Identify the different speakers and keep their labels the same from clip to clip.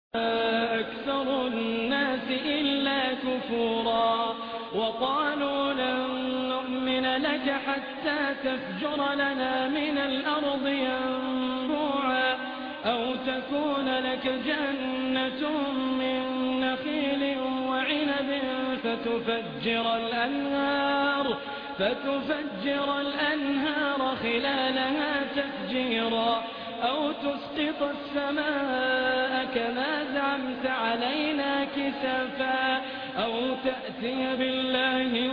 Speaker 1: أكثر الناس إلا كفورا وقالوا لن نؤمن لك حتى تفجر لنا من الأرض ينبوعا أو تكون لك جنة من نخيل وعنب فتفجر الأنهار فتفجر الأنهار خلالها تفجيرا أو تسقط السماء كما زعمت علينا كسفا أو تأتي بالله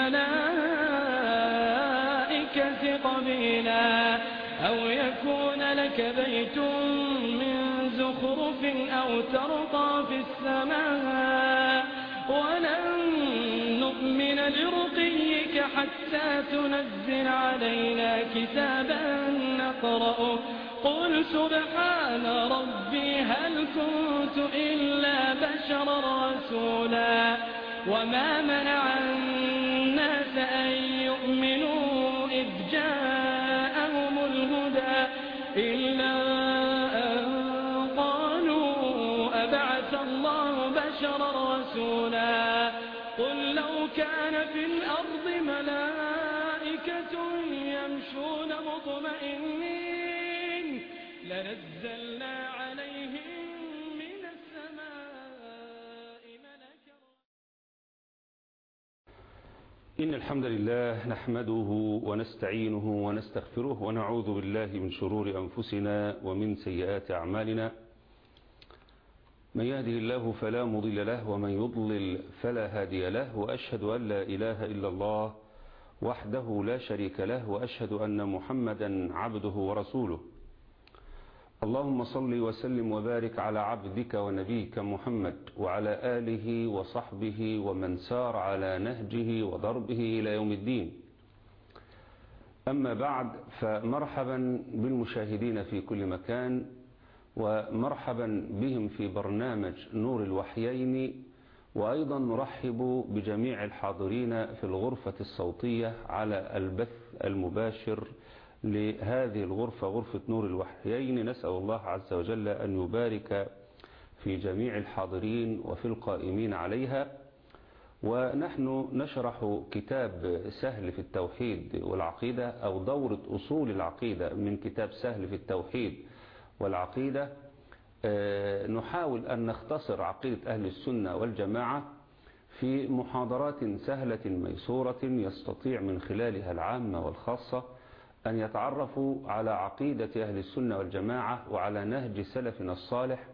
Speaker 1: والملائكة قبيلا أو يكون لك بيت من زخرف أو ترقى في السماء ولن نؤمن لرقيك حتى تنزل علينا كتابا نقرأه قل سبحان ربي هل كنت إلا بشرا رسولا وما منع الناس أن يؤمنوا إذ جاءهم الهدى إلا أن قالوا أبعث الله بشرا رسولا قل لو كان في الأرض ملائكة يمشون مطمئنين لنزلنا عليهم من السماء ملكا
Speaker 2: إن الحمد لله نحمده ونستعينه ونستغفره ونعوذ بالله من شرور أنفسنا ومن سيئات أعمالنا من يهده الله فلا مضل له ومن يضلل فلا هادي له وأشهد أن لا إله إلا الله وحده لا شريك له وأشهد أن محمدا عبده ورسوله اللهم صل وسلم وبارك على عبدك ونبيك محمد وعلى آله وصحبه ومن سار على نهجه وضربه إلى يوم الدين أما بعد فمرحبا بالمشاهدين في كل مكان ومرحبا بهم في برنامج نور الوحيين وأيضا نرحب بجميع الحاضرين في الغرفة الصوتية على البث المباشر لهذه الغرفة غرفة نور الوحيين نسأل الله عز وجل أن يبارك في جميع الحاضرين وفي القائمين عليها ونحن نشرح كتاب سهل في التوحيد والعقيدة أو دورة أصول العقيدة من كتاب سهل في التوحيد والعقيدة نحاول أن نختصر عقيدة أهل السنة والجماعة في محاضرات سهلة ميسورة يستطيع من خلالها العامة والخاصة أن يتعرفوا على عقيدة أهل السنة والجماعة وعلى نهج سلفنا الصالح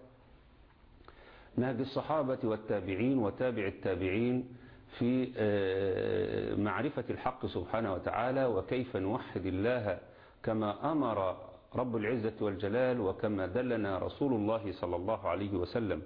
Speaker 2: نهج الصحابة والتابعين وتابع التابعين في معرفة الحق سبحانه وتعالى وكيف نوحد الله كما أمر رب العزة والجلال وكما دلنا رسول الله صلى الله عليه وسلم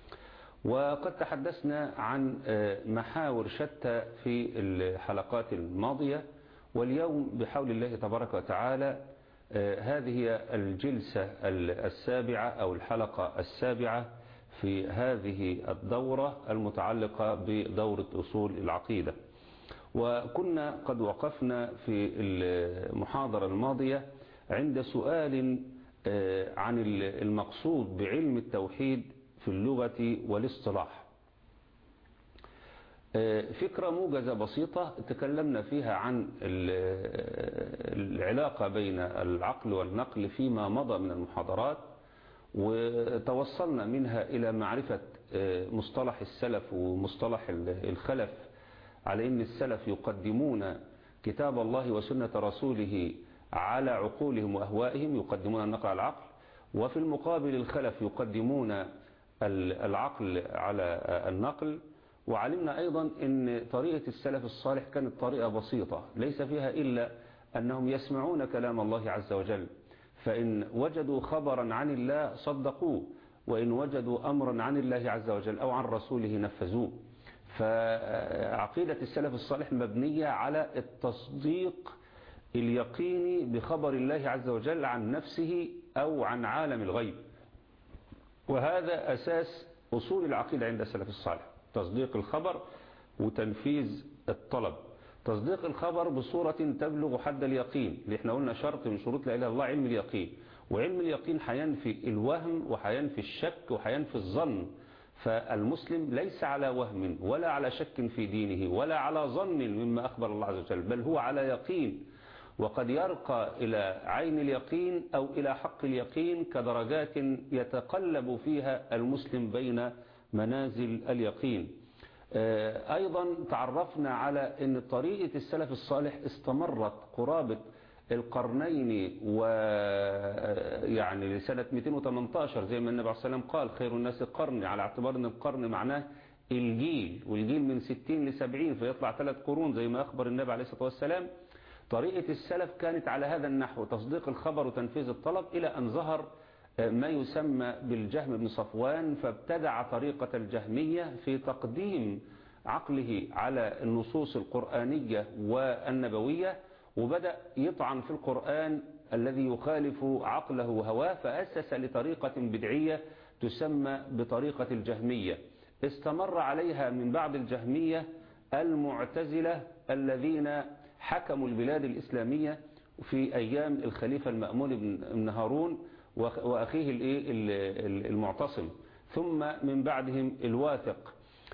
Speaker 2: وقد تحدثنا عن محاور شتى في الحلقات الماضية واليوم بحول الله تبارك وتعالى هذه الجلسة السابعة أو الحلقة السابعة في هذه الدورة المتعلقة بدورة أصول العقيدة وكنا قد وقفنا في المحاضرة الماضية عند سؤال عن المقصود بعلم التوحيد في اللغة والاصطلاح فكرة موجزة بسيطة تكلمنا فيها عن العلاقة بين العقل والنقل فيما مضى من المحاضرات وتوصلنا منها إلى معرفة مصطلح السلف ومصطلح الخلف على أن السلف يقدمون كتاب الله وسنة رسوله على عقولهم وأهوائهم يقدمون النقل على العقل وفي المقابل الخلف يقدمون العقل على النقل وعلمنا أيضا أن طريقة السلف الصالح كانت طريقة بسيطة ليس فيها إلا أنهم يسمعون كلام الله عز وجل فإن وجدوا خبرا عن الله صدقوه وإن وجدوا أمرا عن الله عز وجل أو عن رسوله نفذوه فعقيدة السلف الصالح مبنية على التصديق اليقيني بخبر الله عز وجل عن نفسه أو عن عالم الغيب وهذا أساس أصول العقيدة عند السلف الصالح تصديق الخبر وتنفيذ الطلب تصديق الخبر بصورة تبلغ حد اليقين اللي احنا قلنا شرط من شروط لا إله إلا الله علم اليقين وعلم اليقين هينفي الوهم وهينفي الشك وهينفي الظن فالمسلم ليس على وهم ولا على شك في دينه ولا على ظن مما أخبر الله عز وجل بل هو على يقين وقد يرقى إلى عين اليقين أو إلى حق اليقين كدرجات يتقلب فيها المسلم بين منازل اليقين أيضا تعرفنا على أن طريقة السلف الصالح استمرت قرابة القرنين ويعني لسنة 218 زي ما النبي عليه الصلاة والسلام قال خير الناس قرني على اعتبار أن القرن معناه الجيل والجيل من 60 ل 70 فيطلع ثلاث قرون زي ما أخبر النبي عليه الصلاة والسلام طريقة السلف كانت على هذا النحو تصديق الخبر وتنفيذ الطلب إلى أن ظهر ما يسمى بالجهم بن صفوان فابتدع طريقة الجهمية في تقديم عقله على النصوص القرآنية والنبوية وبدأ يطعن في القرآن الذي يخالف عقله وهواه فأسس لطريقة بدعية تسمى بطريقة الجهمية استمر عليها من بعد الجهمية المعتزلة الذين حكموا البلاد الإسلامية في أيام الخليفة المأمون بن هارون وأخيه المعتصم ثم من بعدهم الواثق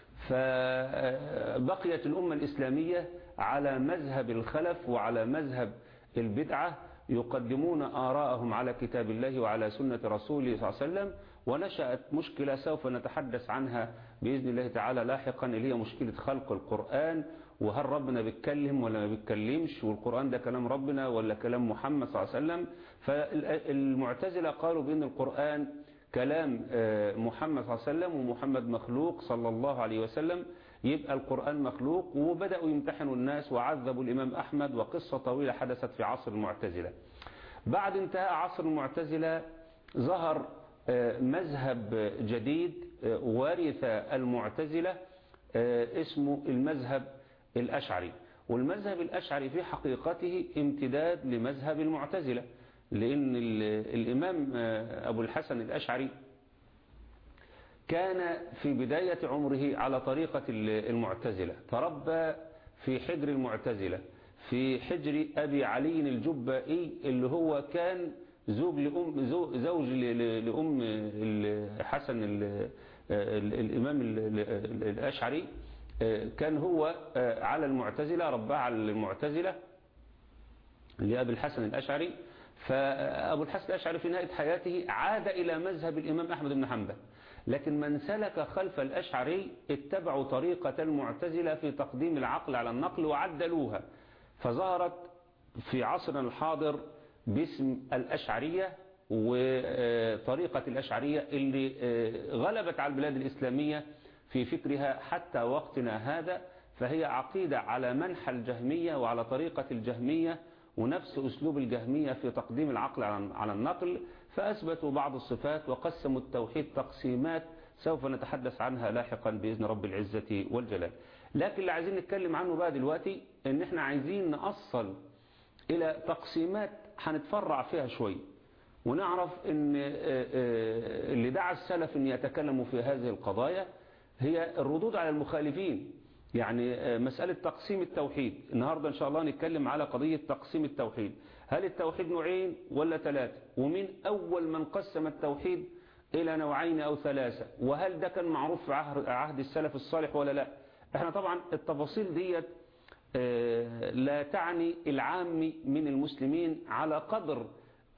Speaker 2: فبقيت الأمة الإسلامية على مذهب الخلف وعلى مذهب البدعة يقدمون آراءهم على كتاب الله وعلى سنة رسوله صلى الله عليه وسلم ونشأت مشكلة سوف نتحدث عنها بإذن الله تعالى لاحقا اللي هي مشكلة خلق القرآن وهل ربنا بيتكلم ولا ما بيتكلمش والقرآن ده كلام ربنا ولا كلام محمد صلى الله عليه وسلم فالمعتزلة قالوا بأن القرآن كلام محمد صلى الله عليه وسلم ومحمد مخلوق صلى الله عليه وسلم يبقى القرآن مخلوق وبدأوا يمتحنوا الناس وعذبوا الإمام أحمد وقصة طويلة حدثت في عصر المعتزلة بعد انتهاء عصر المعتزلة ظهر مذهب جديد ورث المعتزلة اسمه المذهب الأشعري والمذهب الأشعري في حقيقته امتداد لمذهب المعتزلة لأن الإمام أبو الحسن الأشعري كان في بداية عمره على طريقة المعتزلة تربى في حجر المعتزلة في حجر أبي علي الجبائي اللي هو كان زوج لأم زوج لأم حسن الإمام الأشعري كان هو على المعتزلة رباه على المعتزلة لأبي الحسن الأشعري فأبو الحسن الأشعري في نهاية حياته عاد إلى مذهب الإمام أحمد بن حنبل لكن من سلك خلف الأشعري اتبعوا طريقة المعتزلة في تقديم العقل على النقل وعدلوها فظهرت في عصرنا الحاضر باسم الأشعرية وطريقة الأشعرية اللي غلبت على البلاد الإسلامية في فكرها حتى وقتنا هذا فهي عقيدة على منحى الجهمية وعلى طريقة الجهمية ونفس أسلوب الجهمية في تقديم العقل على النقل فأثبتوا بعض الصفات وقسموا التوحيد تقسيمات سوف نتحدث عنها لاحقا بإذن رب العزة والجلال لكن اللي عايزين نتكلم عنه بقى دلوقتي ان احنا عايزين نأصل الى تقسيمات هنتفرع فيها شوية ونعرف ان اللي دعا السلف ان يتكلموا في هذه القضايا هي الردود على المخالفين يعني مسألة تقسيم التوحيد النهاردة إن شاء الله نتكلم على قضية تقسيم التوحيد هل التوحيد نوعين ولا ثلاثة ومن أول من قسم التوحيد إلى نوعين أو ثلاثة وهل ده كان معروف في عهد السلف الصالح ولا لا احنا طبعا التفاصيل ديت لا تعني العام من المسلمين على قدر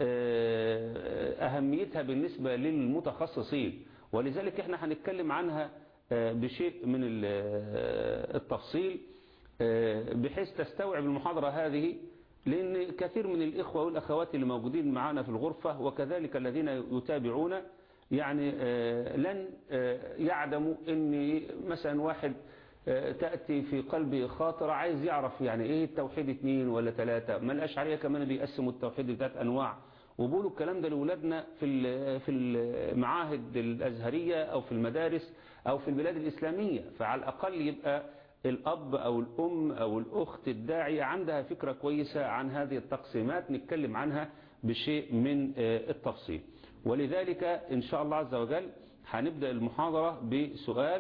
Speaker 2: أهميتها بالنسبة للمتخصصين ولذلك احنا هنتكلم عنها بشيء من التفصيل بحيث تستوعب المحاضرة هذه لأن كثير من الإخوة والأخوات اللي موجودين معنا في الغرفة وكذلك الذين يتابعون يعني لن يعدموا أن مثلا واحد تأتي في قلبي خاطر عايز يعرف يعني ايه التوحيد اثنين ولا ثلاثة ما الأشعرية كمان بيقسموا التوحيد لثلاث أنواع وبقولوا الكلام ده لأولادنا في في المعاهد الأزهرية أو في المدارس أو في البلاد الإسلامية فعلى الأقل يبقى الأب أو الأم أو الأخت الداعية عندها فكرة كويسة عن هذه التقسيمات نتكلم عنها بشيء من التفصيل ولذلك إن شاء الله عز وجل هنبدأ المحاضرة بسؤال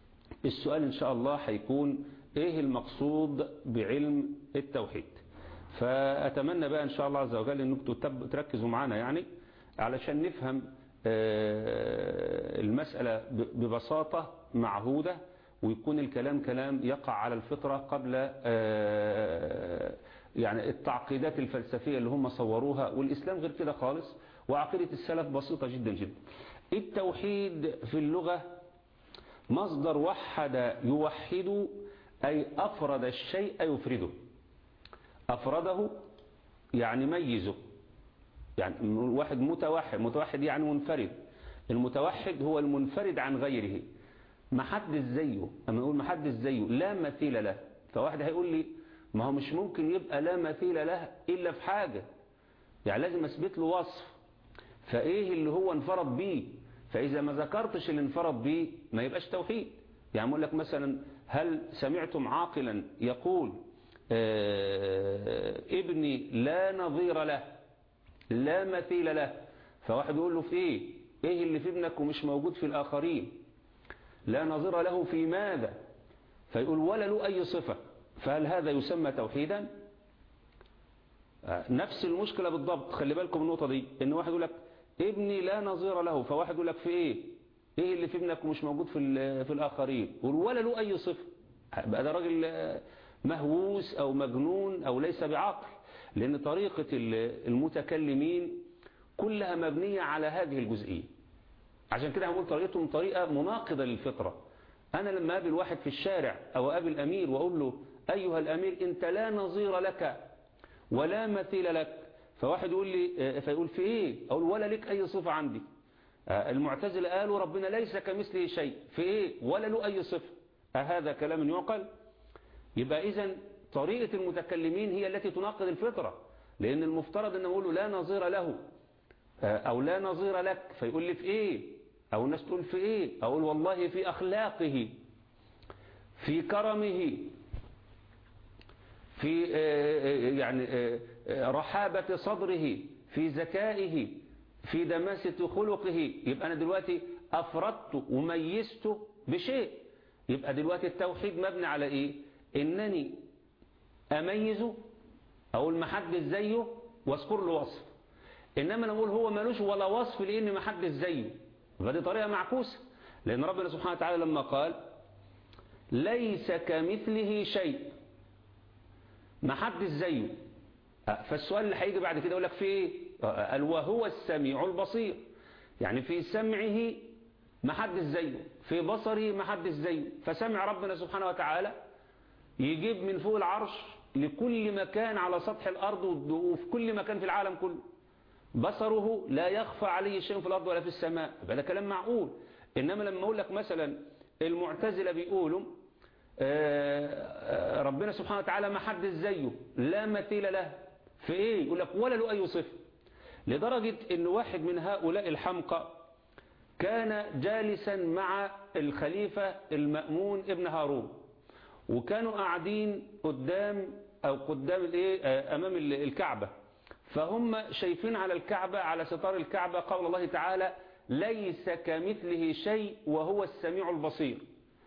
Speaker 2: السؤال إن شاء الله هيكون إيه المقصود بعلم التوحيد فأتمنى بقى إن شاء الله عز وجل أنكم تب- تركزوا معنا يعني علشان نفهم آه، المسألة ب- ببساطة معهودة ويكون الكلام كلام يقع على الفطرة قبل آه، يعني التعقيدات الفلسفية اللي هم صوروها والإسلام غير كده خالص وعقيدة السلف بسيطة جدا جدا التوحيد في اللغة مصدر وحد يوحد أي أفرد الشيء يفرده أفرده يعني ميزه يعني واحد متوحد متوحد يعني منفرد المتوحد هو المنفرد عن غيره ما حدش زيه اما نقول ما حدش زيه لا مثيل له فواحد هيقول لي ما هو مش ممكن يبقى لا مثيل له الا في حاجة يعني لازم اثبت له وصف فايه اللي هو انفرد بيه فاذا ما ذكرتش اللي انفرد بيه ما يبقاش توحيد يعني اقول لك مثلا هل سمعتم عاقلا يقول آه ابني لا نظير له لا مثيل له فواحد يقول له في ايه ايه اللي في ابنك ومش موجود في الاخرين لا نظير له في ماذا فيقول ولا له اي صفة فهل هذا يسمى توحيدا آه، نفس المشكلة بالضبط خلي بالكم النقطة دي ان واحد يقول لك ابني لا نظير له فواحد يقول لك في ايه ايه اللي في ابنك ومش موجود في ال- في الاخرين يقول ولا له اي صفة بقى ده راجل آه، مهووس او مجنون او ليس بعقل لان طريقة ال- المتكلمين كلها مبنية على هذه الجزئية عشان كده هقول طريقتهم طريقة مناقضة للفطرة أنا لما أقابل واحد في الشارع أو أقابل أمير وأقول له أيها الأمير أنت لا نظير لك ولا مثيل لك فواحد يقول لي آه، فيقول في إيه أقول ولا لك أي صفة عندي آه، المعتزلة قالوا ربنا ليس كمثله شيء في إيه ولا له أي صفة أهذا كلام يعقل يبقى إذا طريقة المتكلمين هي التي تناقض الفطرة لأن المفترض أن أقول له لا نظير له آه، أو لا نظير لك فيقول لي في إيه أو الناس تقول في إيه أقول والله في أخلاقه في كرمه في آه، آه، يعني آه، آه، رحابة صدره في ذكائه في دماسة خلقه يبقى أنا دلوقتي أفردت وميزته بشيء يبقى دلوقتي التوحيد مبني على إيه إنني أميزه أقول ما حدش زيه واذكر له وصف إنما أنا أقول هو ملوش ولا وصف لأن ما حدش زيه فدي طريقة معكوسة لأن ربنا سبحانه وتعالى لما قال ليس كمثله شيء ما حدش زيه أه، فالسؤال اللي هيجي بعد كده يقول لك في ايه أه، قال وهو السميع البصير يعني في سمعه ما حدش زيه في بصره ما حدش زيه فسمع ربنا سبحانه وتعالى يجيب من فوق العرش لكل مكان على سطح الأرض وفي كل مكان في العالم كله بصره لا يخفى عليه شيء في الأرض ولا في السماء يبقى ده كلام معقول إنما لما أقول لك مثلا المعتزلة بيقولوا آه، آه، ربنا سبحانه وتعالى ما حد زيه لا مثيل له في ايه يقول لك ولا له اي صفه لدرجة ان واحد من هؤلاء الحمقى كان جالسا مع الخليفة المأمون ابن هارون وكانوا قاعدين قدام او قدام الايه آه، امام ال- الكعبة فهم شايفين على الكعبة على ستار الكعبة قول الله تعالى ليس كمثله شيء وهو السميع البصير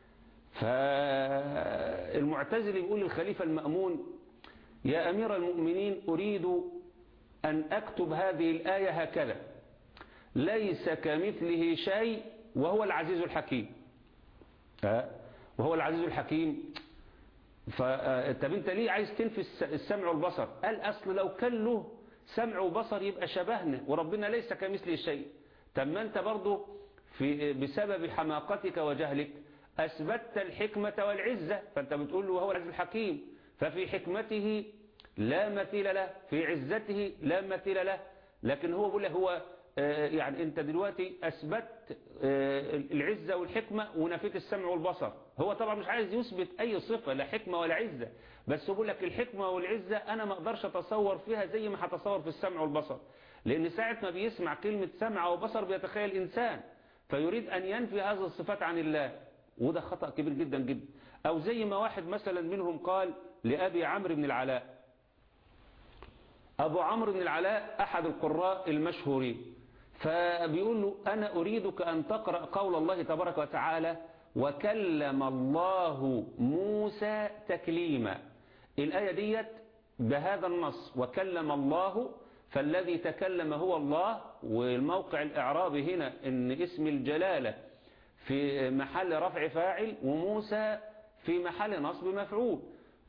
Speaker 2: فالمعتزل يقول للخليفة المأمون يا أمير المؤمنين أريد أن أكتب هذه الآية هكذا ليس كمثله شيء وهو العزيز الحكيم ها؟ وهو العزيز الحكيم ف- طب انت ليه عايز تنفي الس- السمع والبصر قال أصل لو كان له سمع وبصر يبقى شبهنا وربنا ليس كمثله شيء طب ما انت برضه في بسبب حماقتك وجهلك أثبتت الحكمة والعزة فأنت بتقول له وهو العزيز الحكيم ففي حكمته لا مثيل له في عزته لا مثيل له لكن هو بيقول له هو آه، يعني انت دلوقتي اثبت آه، العزة والحكمة ونفيت السمع والبصر هو طبعا مش عايز يثبت اي صفة لا حكمة ولا عزة بس هو بيقول لك الحكمة والعزة انا ما اقدرش اتصور فيها زي ما هتصور في السمع والبصر لان ساعة ما بيسمع كلمة سمع وبصر بيتخيل انسان فيريد ان ينفي هذه الصفات عن الله وده خطأ كبير جدا جدا او زي ما واحد مثلا منهم قال لأبي عمرو بن العلاء أبو عمرو بن العلاء أحد القراء المشهورين فبيقول له أنا أريدك أن تقرأ قول الله تبارك وتعالى وكلم الله موسى تكليما الآية ديت بهذا النص وكلم الله فالذي تكلم هو الله والموقع الإعرابي هنا إن اسم الجلالة في محل رفع فاعل وموسى في محل نصب مفعول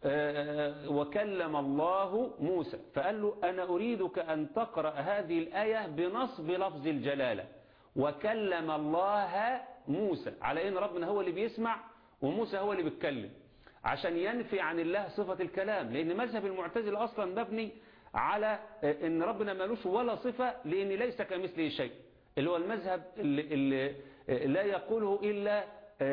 Speaker 2: وكلم الله موسى فقال له أنا أريدك أن تقرأ هذه الآية بنصب لفظ الجلالة وكلم الله موسى على إن ربنا هو اللي بيسمع وموسى هو اللي بيتكلم عشان ينفي عن الله صفة الكلام لأن مذهب المعتزلة أصلا مبني على إن ربنا مالوش ولا صفة لأن ليس كمثله شيء اللي هو المذهب اللي, اللي لا يقوله إلا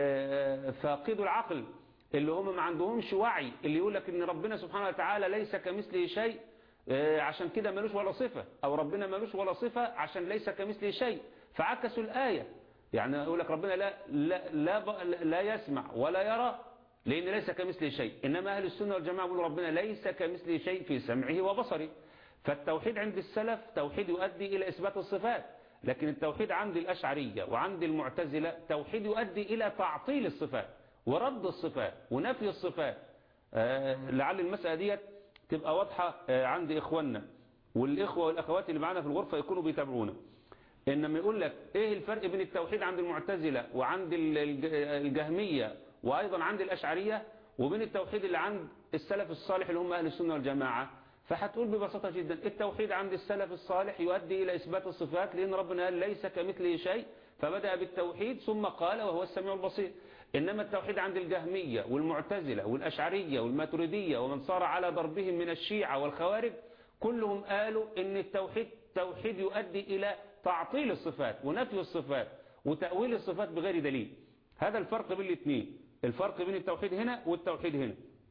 Speaker 2: فاقد العقل اللي هم ما عندهمش وعي اللي يقول لك ان ربنا سبحانه وتعالى ليس كمثله شيء عشان كده ملوش ولا صفة او ربنا ملوش ولا صفة عشان ليس كمثله شيء فعكسوا الآية يعني يقول لك ربنا لا, لا, لا, لا يسمع ولا يرى لأن ليس كمثله شيء إنما أهل السنة والجماعة يقولوا ربنا ليس كمثله شيء في سمعه وبصره فالتوحيد عند السلف توحيد يؤدي إلى إثبات الصفات لكن التوحيد عند الأشعرية وعند المعتزلة توحيد يؤدي إلى تعطيل الصفات ورد الصفات ونفي الصفات آه لعل المسألة ديت تبقى واضحة آه عند إخواننا والإخوة والأخوات اللي معنا في الغرفة يكونوا بيتابعونا إنما يقول لك إيه الفرق بين التوحيد عند المعتزلة وعند الجهمية وأيضا عند الأشعرية وبين التوحيد اللي عند السلف الصالح اللي هم أهل السنة والجماعة فهتقول ببساطة جدا التوحيد عند السلف الصالح يؤدي إلى إثبات الصفات لأن ربنا قال ليس كمثله شيء فبدأ بالتوحيد ثم قال وهو السميع البصير إنما التوحيد عند الجهمية والمعتزلة والأشعرية والماتريدية ومن صار على ضربهم من الشيعة والخوارج كلهم قالوا إن التوحيد توحيد يؤدي إلى تعطيل الصفات ونفي الصفات وتأويل الصفات بغير دليل هذا الفرق بين الاثنين الفرق بين التوحيد هنا والتوحيد هنا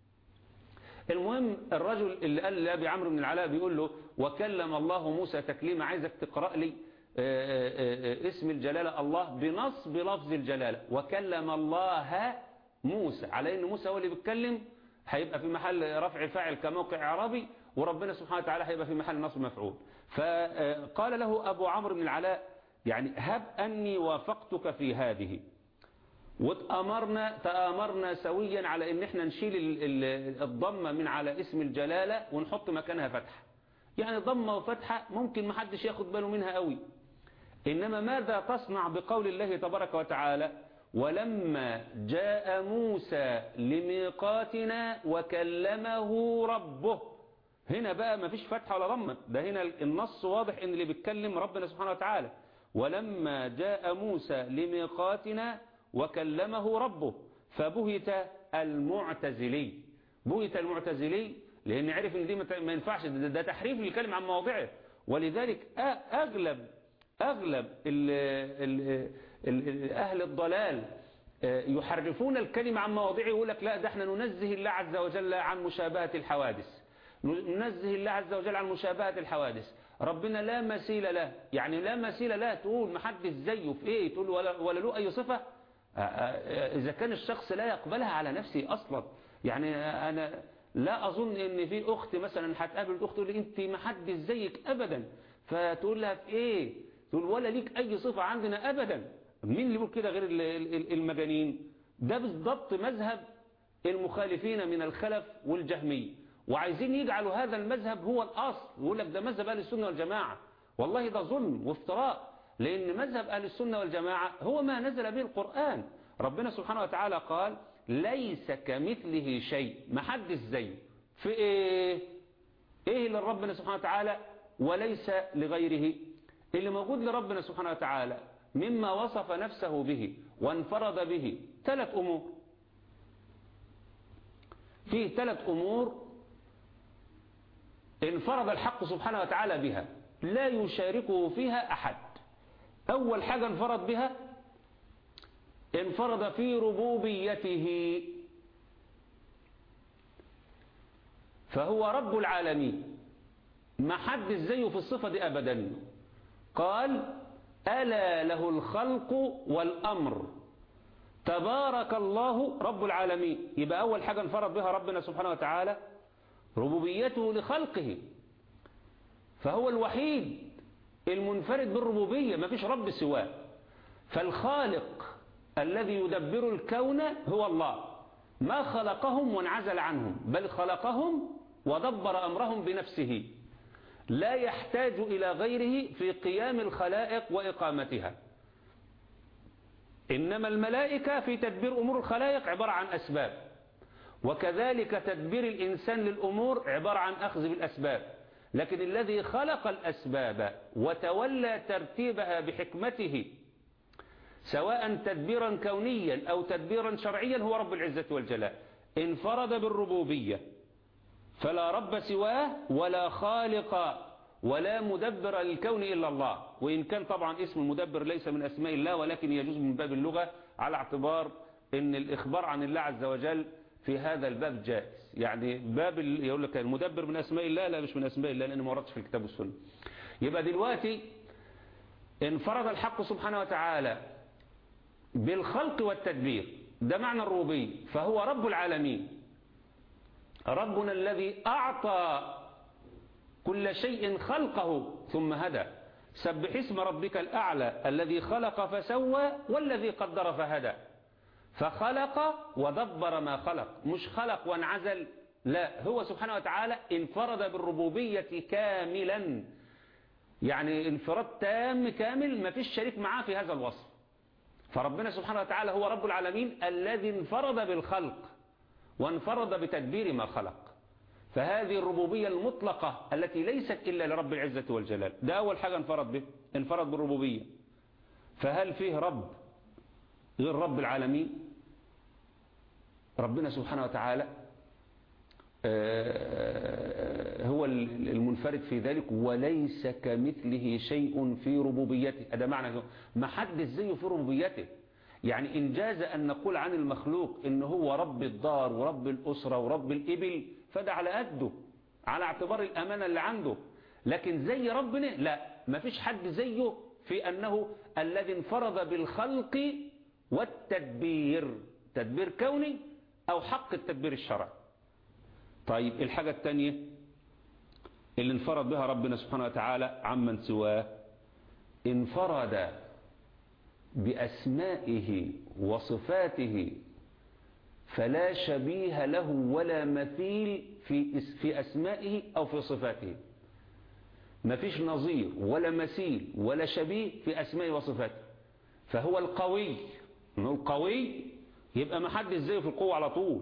Speaker 2: المهم الرجل اللي قال لأبي عمرو بن العلاء بيقول له وكلم الله موسى تكليما عايزك تقرأ لي اسم الجلالة الله بنص بلفظ الجلالة وكلم الله موسى على ان موسى هو اللي بيتكلم هيبقى في محل رفع فاعل كموقع اعرابي وربنا سبحانه وتعالى هيبقى في محل نصب مفعول فقال له ابو عمرو بن العلاء يعني هب اني وافقتك في هذه وتأمرنا تآمرنا سويا على ان احنا نشيل الضمة من على اسم الجلالة ونحط مكانها فتحة يعني ضمة وفتحة ممكن محدش ياخد باله منها قوي إنما ماذا تصنع بقول الله تبارك وتعالى ولما جاء موسى لميقاتنا وكلمه ربه هنا بقى ما فيش فتحة ولا ضمة ده هنا النص واضح ان اللي بيتكلم ربنا سبحانه وتعالى ولما جاء موسى لميقاتنا وكلمه ربه فبهت المعتزلي بهت المعتزلي لان عرف ان دي ما ينفعش ده, ده تحريف للكلمة عن مواضعه ولذلك اغلب أغلب ال ال ال أهل الضلال يحرفون الكلمة عن مواضعه يقول لك لا ده احنا ننزه الله عز وجل عن مشابهة الحوادث ننزه الله عز وجل عن مشابهة الحوادث ربنا لا مثيل له يعني لا مثيل له تقول محدش زيه في ايه تقول ولا, ولا له اي صفة اذا كان الشخص لا يقبلها على نفسه اصلا يعني انا لا اظن ان في اخت مثلا هتقابل اخت تقول لي انت محدش زيك ابدا فتقول لها في ايه تقول ولا ليك اي صفة عندنا ابدا مين اللي بيقول كده غير المجانين ده بالضبط مذهب المخالفين من الخلف والجهمية وعايزين يجعلوا هذا المذهب هو الاصل يقول لك ده مذهب اهل السنة والجماعة والله ده ظلم وافتراء لان مذهب اهل السنة والجماعة هو ما نزل به القرآن ربنا سبحانه وتعالى قال ليس كمثله شيء ما حدش زيه في ايه ايه اللي ربنا سبحانه وتعالى وليس لغيره اللي موجود لربنا سبحانه وتعالى مما وصف نفسه به وانفرد به ثلاث أمور فيه ثلاث أمور انفرد الحق سبحانه وتعالى بها لا يشاركه فيها أحد أول حاجة انفرد بها انفرد في ربوبيته فهو رب العالمين ما حد زيه في الصفة دي أبدا قال ألا له الخلق والأمر تبارك الله رب العالمين يبقى أول حاجة انفرد بها ربنا سبحانه وتعالى ربوبيته لخلقه فهو الوحيد المنفرد بالربوبية ما فيش رب سواه فالخالق الذي يدبر الكون هو الله ما خلقهم وانعزل عنهم بل خلقهم ودبر أمرهم بنفسه لا يحتاج إلى غيره في قيام الخلائق وإقامتها إنما الملائكة في تدبير أمور الخلائق عبارة عن أسباب وكذلك تدبير الإنسان للأمور عبارة عن أخذ بالأسباب لكن الذي خلق الأسباب وتولى ترتيبها بحكمته سواء تدبيرا كونيا أو تدبيرا شرعيا هو رب العزة والجلال انفرد بالربوبية فلا رب سواه ولا خالق ولا مدبر للكون إلا الله وإن كان طبعا اسم المدبر ليس من أسماء الله ولكن يجوز من باب اللغة على اعتبار أن الإخبار عن الله عز وجل في هذا الباب جائز يعني باب يقول لك المدبر من أسماء الله لا مش من أسماء الله لأنه ما وردش في الكتاب والسنة يبقى دلوقتي انفرد الحق سبحانه وتعالى بالخلق والتدبير ده معنى الربوبية فهو رب العالمين ربنا الذي أعطى كل شيء خلقه ثم هدى سبح اسم ربك الأعلى الذي خلق فسوى والذي قدر فهدى فخلق ودبر ما خلق مش خلق وانعزل لا هو سبحانه وتعالى انفرد بالربوبية كاملا يعني انفراد تام كامل ما فيش شريك معاه في هذا الوصف فربنا سبحانه وتعالى هو رب العالمين الذي انفرد بالخلق وانفرد بتدبير ما خلق فهذه الربوبية المطلقة التي ليست إلا لرب العزة والجلال ده أول حاجة انفرد به انفرد بالربوبية فهل فيه رب غير رب العالمين ربنا سبحانه وتعالى هو المنفرد في ذلك وليس كمثله شيء في ربوبيته هذا معنى ما حد زيه في ربوبيته يعني إن جاز أن نقول عن المخلوق إن هو رب الدار ورب الأسرة ورب الإبل فده على قده على اعتبار الأمانة اللي عنده لكن زي ربنا لا ما فيش حد زيه في أنه الذي انفرد بالخلق والتدبير تدبير كوني أو حق التدبير الشرعي طيب الحاجة الثانية اللي انفرد بها ربنا سبحانه وتعالى عمن سواه انفرد بأسمائه وصفاته فلا شبيه له ولا مثيل في في أسمائه أو في صفاته ما فيش نظير ولا مثيل ولا شبيه في أسمائه وصفاته فهو القوي انه القوي يبقى ما حد زيه في القوة على طول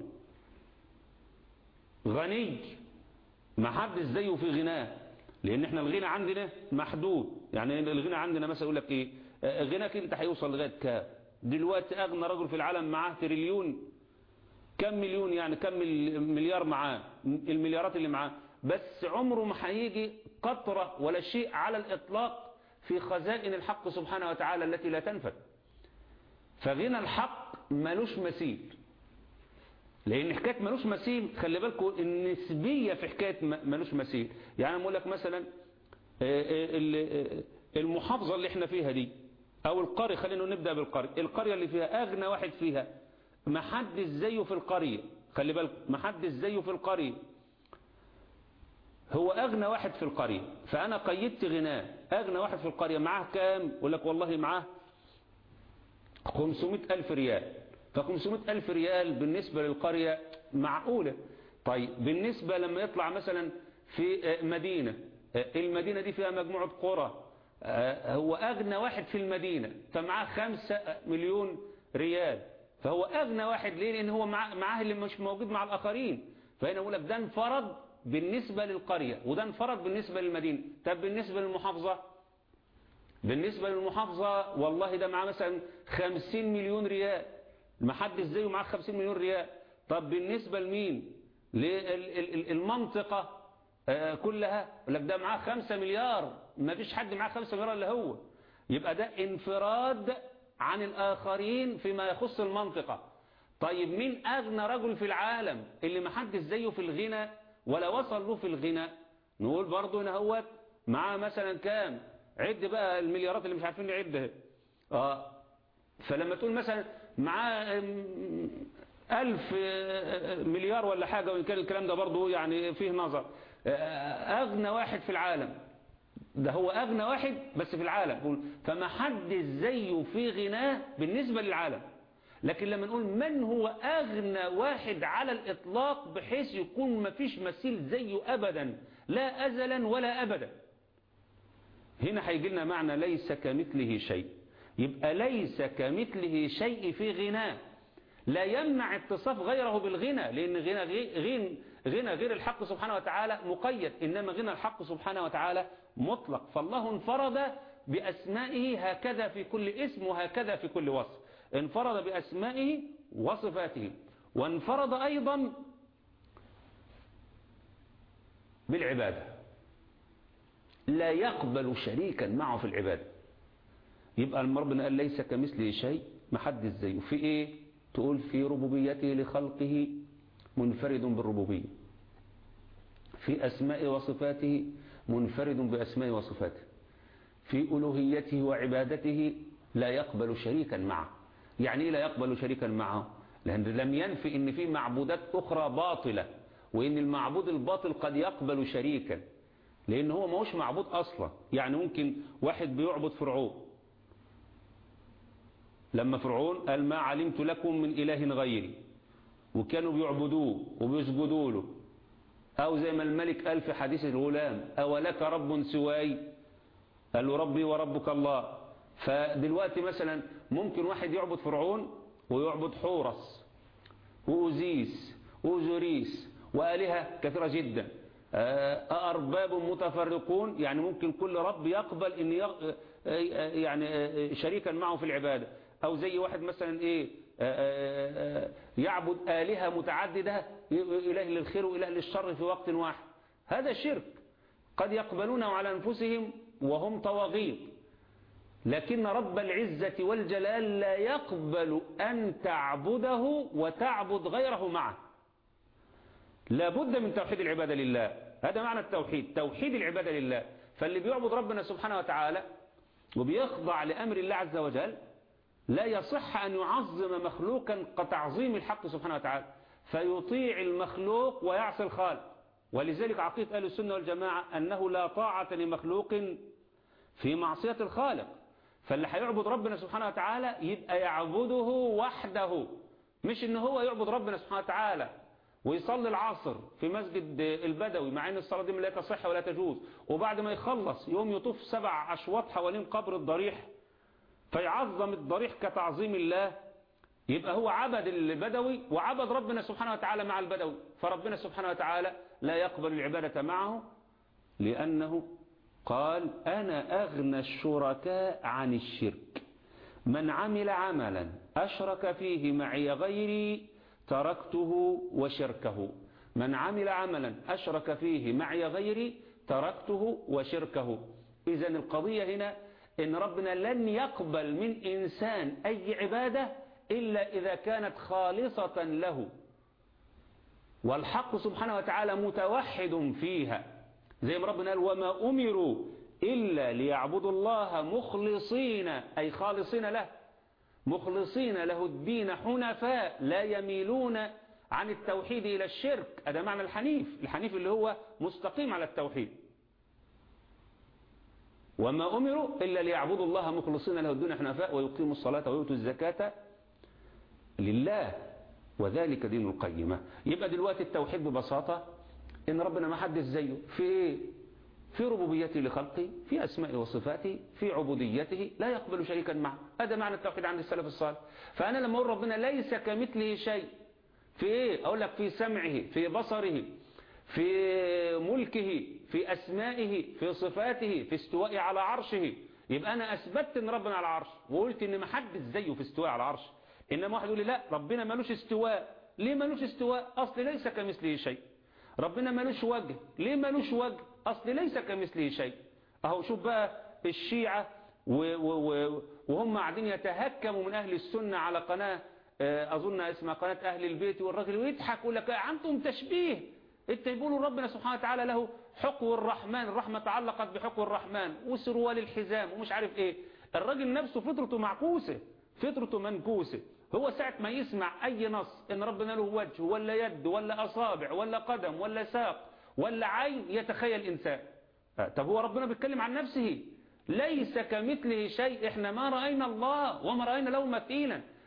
Speaker 2: غني ما حد زيه في غناه لان احنا الغنى عندنا محدود يعني الغنى عندنا مثلا يقول لك ايه غناك انت هيوصل لغايه كام دلوقتي اغنى رجل في العالم معاه تريليون كم مليون يعني كم مليار معاه المليارات اللي معاه بس عمره ما هيجي قطرة ولا شيء على الإطلاق في خزائن الحق سبحانه وتعالى التي لا تنفد فغنى الحق ملوش مثيل لأن حكاية ملوش مثيل خلي بالكم النسبية في حكاية ملوش مثيل يعني أقول لك مثلا المحافظة اللي احنا فيها دي أو القرية خلينا نبدأ بالقرية القرية اللي فيها أغنى واحد فيها ما حد زيه في القرية خلي بالك ما حد زيه في القرية هو أغنى واحد في القرية فأنا قيدت غناه أغنى واحد في القرية معاه كام يقول لك والله معاه 500 ألف ريال ف 500 ألف ريال بالنسبة للقرية معقولة طيب بالنسبة لما يطلع مثلا في مدينة المدينة دي فيها مجموعة قرى هو أغنى واحد في المدينة فمعاه خمسة مليون ريال فهو أغنى واحد ليه لأن هو معاه اللي مش موجود مع الآخرين فهنا أقول لك ده انفرد بالنسبة للقرية وده انفرد بالنسبة للمدينة طب بالنسبة للمحافظة بالنسبة للمحافظة والله ده معاه مثلا 50 مليون ريال ما حدش زيه معاه 50 مليون ريال طب بالنسبة لمين للمنطقة كلها لك ده معاه 5 مليار ما فيش حد معاه 5 مليار الا هو يبقى ده انفراد عن الآخرين فيما يخص المنطقة طيب مين أغنى رجل في العالم اللي ما حدش زيه في الغنى ولا وصل له في الغنى نقول برضه هنا هو معاه مثلا كام عد بقى المليارات اللي مش عارفين نعدها اه فلما تقول مثلا معاه ألف مليار ولا حاجة وإن كان الكلام ده برضه يعني فيه نظر أغنى واحد في العالم ده هو أغنى واحد بس في العالم فما حد زيه في غناه بالنسبة للعالم لكن لما نقول من هو أغنى واحد على الإطلاق بحيث يكون ما فيش مثيل زيه أبدا لا أزلا ولا أبدا هنا هيجي لنا معنى ليس كمثله شيء يبقى ليس كمثله شيء في غناه لا يمنع اتصاف غيره بالغنى لأن غنى غير, غنى غير الحق سبحانه وتعالى مقيد إنما غنى الحق سبحانه وتعالى مطلق فالله انفرد بأسمائه هكذا في كل اسم وهكذا في كل وصف انفرد بأسمائه وصفاته وانفرد أيضا بالعبادة لا يقبل شريكا معه في العبادة يبقى ربنا قال ليس كمثله شيء محدث زيه في ايه تقول في ربوبيته لخلقه منفرد بالربوبية في أسماء وصفاته منفرد بأسماء وصفاته في ألوهيته وعبادته لا يقبل شريكا معه يعني إيه لا يقبل شريكا معه لأن لم ينفي إن في معبودات أخرى باطلة وإن المعبود الباطل قد يقبل شريكا لأن هو ما هوش معبود أصلا يعني ممكن واحد بيعبد فرعون لما فرعون قال ما علمت لكم من إله غيري وكانوا بيعبدوه وبيسجدوا له أو زي ما الملك قال في حديث الغلام أولك رب سواي قال له ربي وربك الله فدلوقتي مثلا ممكن واحد يعبد فرعون ويعبد حورس وأوزيس وأوزوريس وآلهة كثيرة جدا أرباب متفرقون يعني ممكن كل رب يقبل إن يعني شريكا معه في العبادة أو زي واحد مثلا إيه يعبد آلهة متعددة إله للخير وإله للشر في وقت واحد هذا شرك قد يقبلونه على أنفسهم وهم طواغيت لكن رب العزة والجلال لا يقبل أن تعبده وتعبد غيره معه لابد من توحيد العبادة لله هذا معنى التوحيد توحيد العبادة لله فاللي بيعبد ربنا سبحانه وتعالى وبيخضع لأمر الله عز وجل لا يصح أن يعظم مخلوقا كتعظيم الحق سبحانه وتعالى فيطيع المخلوق ويعصي الخالق ولذلك عقيدة أهل السنة والجماعة أنه لا طاعة لمخلوق في معصية الخالق فاللي هيعبد ربنا سبحانه وتعالى يبقى يعبده وحده مش ان هو يعبد ربنا سبحانه وتعالى ويصلي العصر في مسجد البدوي مع ان الصلاة دي لا تصح ولا تجوز وبعد ما يخلص يوم يطوف سبع أشواط حوالين قبر الضريح فيعظم الضريح كتعظيم الله يبقى هو عبد البدوي وعبد ربنا سبحانه وتعالى مع البدوي فربنا سبحانه وتعالى لا يقبل العبادة معه لأنه قال أنا أغنى الشركاء عن الشرك من عمل عملا أشرك فيه معي غيري تركته وشركه من عمل عملا أشرك فيه معي غيري تركته وشركه إذا القضية هنا إن ربنا لن يقبل من إنسان أي عبادة إلا إذا كانت خالصة له والحق سبحانه وتعالى متوحد فيها زي ما ربنا قال وما أمروا إلا ليعبدوا الله مخلصين أي خالصين له مخلصين له الدين حنفاء لا يميلون عن التوحيد إلى الشرك هذا معنى الحنيف الحنيف اللي هو مستقيم على التوحيد وما أمروا إلا ليعبدوا الله مخلصين له الدين حنفاء ويقيموا الصلاة ويؤتوا الزكاة لله وذلك دين القيمة يبقى دلوقتي التوحيد ببساطة إن ربنا ما حدث زيه في إيه؟ في ربوبيته لخلقه في أسماء وصفاته في عبوديته لا يقبل شريكا معه هذا معنى التوحيد عند السلف الصالح فأنا لما أقول ربنا ليس كمثله شيء في إيه أقول لك في سمعه في بصره في ملكه في أسمائه في صفاته في استواء على عرشه يبقى أنا أثبتت أن ربنا على عرش وقلت أن ما حد زيه في استواء على عرش إنما واحد يقول لي لا ربنا ملوش استواء ليه ملوش استواء أصل ليس كمثله شيء ربنا ملوش وجه ليه ملوش وجه أصل ليس كمثله شيء أهو شوف بقى الشيعة وهم قاعدين يتهكموا من أهل السنة على قناة أظن اسمها قناة أهل البيت والراجل ويضحك يقول لك أنتم تشبيه انت يقولوا ربنا سبحانه وتعالى له حقو الرحمن الرحمة تعلقت بحقو الرحمن وسروال الحزام ومش عارف ايه الراجل نفسه فطرته معكوسة فطرته منكوسة هو ساعة ما يسمع اي نص ان ربنا له وجه ولا يد ولا اصابع ولا قدم ولا ساق ولا عين يتخيل انسان طب هو ربنا بيتكلم عن نفسه ليس كمثله شيء احنا ما رأينا الله وما رأينا له مثيلا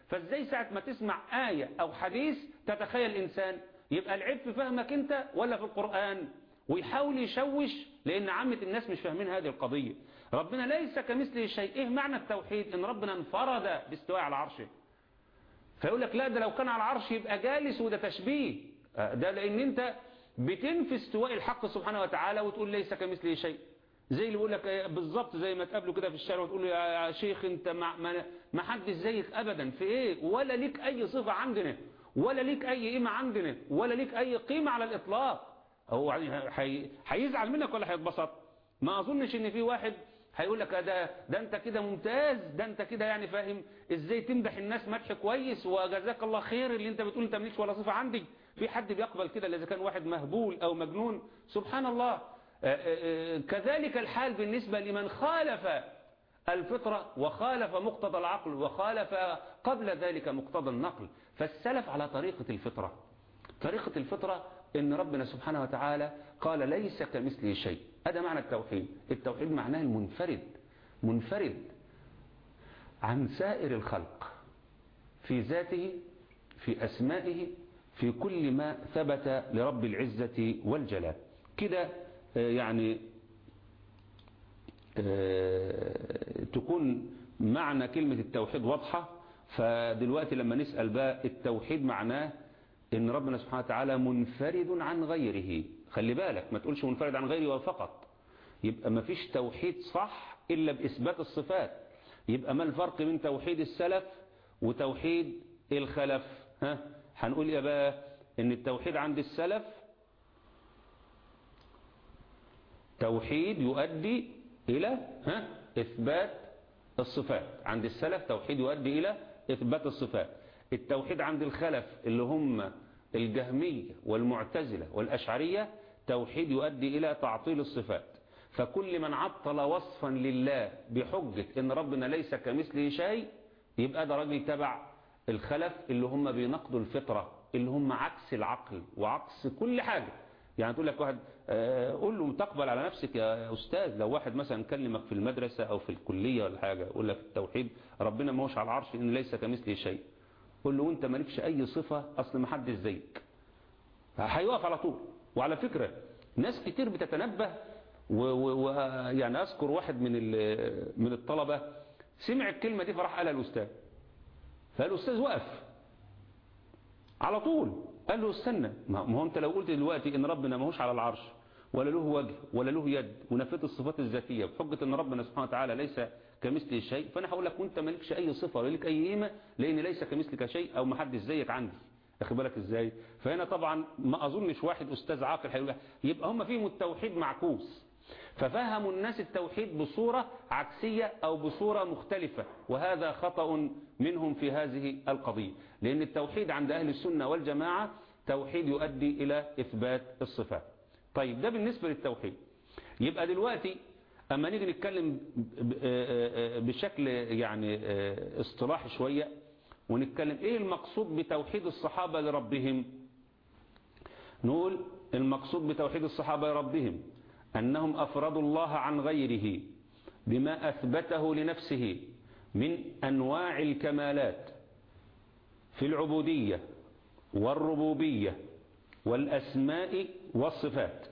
Speaker 2: فازاي ساعة ما تسمع آية أو حديث تتخيل إنسان يبقى العيب في فهمك أنت ولا في القرآن ويحاول يشوش لأن عامة الناس مش فاهمين هذه القضية ربنا ليس كمثله شيء إيه معنى التوحيد إن ربنا انفرد باستواء على عرشه فيقول لك لا ده لو كان على العرش يبقى جالس وده تشبيه ده لأن أنت بتنفي استواء الحق سبحانه وتعالى وتقول ليس كمثله شيء زي اللي بيقول لك بالظبط زي ما تقابله كده في الشارع وتقول له يا شيخ انت ما, ما حدش زيك ابدا في ايه ولا ليك اي صفة عندنا ولا ليك اي قيمة عندنا ولا ليك اي قيمة على الاطلاق هو هيزعل منك ولا هيتبسط ما اظنش ان في واحد هيقول لك ده ده انت كده ممتاز ده انت كده يعني فاهم ازاي تمدح الناس مدح كويس وجزاك الله خير اللي انت بتقول انت مالكش ولا صفة عندي في حد بيقبل كده اذا كان واحد مهبول او مجنون سبحان الله كذلك الحال بالنسبة لمن خالف الفطرة وخالف مقتضى العقل وخالف قبل ذلك مقتضى النقل فالسلف على طريقة الفطرة طريقة الفطرة ان ربنا سبحانه وتعالى قال ليس كمثله شيء هذا معنى التوحيد التوحيد معناه المنفرد منفرد عن سائر الخلق في ذاته في أسمائه في كل ما ثبت لرب العزة والجلال كده يعني تكون معنى كلمة التوحيد واضحة فدلوقتي لما نسأل بقى التوحيد معناه ان ربنا سبحانه وتعالى منفرد عن غيره خلي بالك ما تقولش منفرد عن غيره فقط يبقى ما فيش توحيد صح إلا بإثبات الصفات يبقى ما الفرق بين توحيد السلف وتوحيد الخلف ها هنقول يا بقى ان التوحيد عند السلف توحيد يؤدي إلى ها إثبات الصفات عند السلف توحيد يؤدي إلى إثبات الصفات التوحيد عند الخلف اللي هم الجهمية والمعتزلة والأشعرية توحيد يؤدي إلى تعطيل الصفات فكل من عطل وصفا لله بحجة إن ربنا ليس كمثله شيء يبقى ده راجل تبع الخلف اللي هم بينقضوا الفطرة اللي هم عكس العقل وعكس كل حاجة يعني تقول لك واحد قول له تقبل على نفسك يا أستاذ لو واحد مثلا كلمك في المدرسة أو في الكلية ولا حاجة يقول لك التوحيد ربنا ما هوش على العرش إن ليس كمثله شيء قول له وانت مالكش أي صفة أصل ما حدش زيك هيوقف على طول وعلى فكرة ناس كتير بتتنبه ويعني أذكر واحد من من الطلبة سمع الكلمة دي فراح قالها الأستاذ فالأستاذ وقف على طول قال له استنى ما هو انت لو قلت دلوقتي ان ربنا ما هوش على العرش ولا له وجه ولا له يد ونفيت الصفات الذاتيه بحجه ان ربنا سبحانه وتعالى ليس كمثله شيء فانا هقول لك وانت مالكش اي صفه ولا لك اي قيمه لان ليس كمثلك شيء او ما حدش زيك عندي اخد بالك ازاي فهنا طبعا ما اظنش واحد استاذ عاقل هيقول يبقى هم فيهم التوحيد معكوس ففهموا الناس التوحيد بصورة عكسية أو بصورة مختلفة وهذا خطأ منهم في هذه القضية لأن التوحيد عند أهل السنة والجماعة توحيد يؤدي إلى إثبات الصفات طيب ده بالنسبة للتوحيد يبقى دلوقتي أما نيجي نتكلم بشكل يعني اصطلاحي شوية ونتكلم إيه المقصود بتوحيد الصحابة لربهم نقول المقصود بتوحيد الصحابة لربهم أنهم أفردوا الله عن غيره بما أثبته لنفسه من أنواع الكمالات في العبودية والربوبية والأسماء والصفات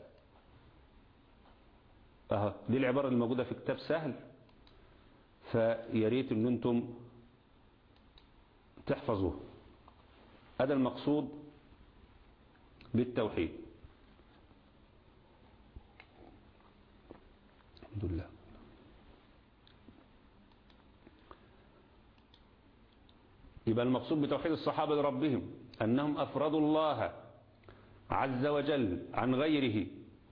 Speaker 2: أه دي العبارة الموجودة في كتاب سهل فياريت أن أنتم تحفظوه هذا المقصود بالتوحيد الحمد لله يبقى المقصود بتوحيد الصحابة لربهم أنهم أفردوا الله عز وجل عن غيره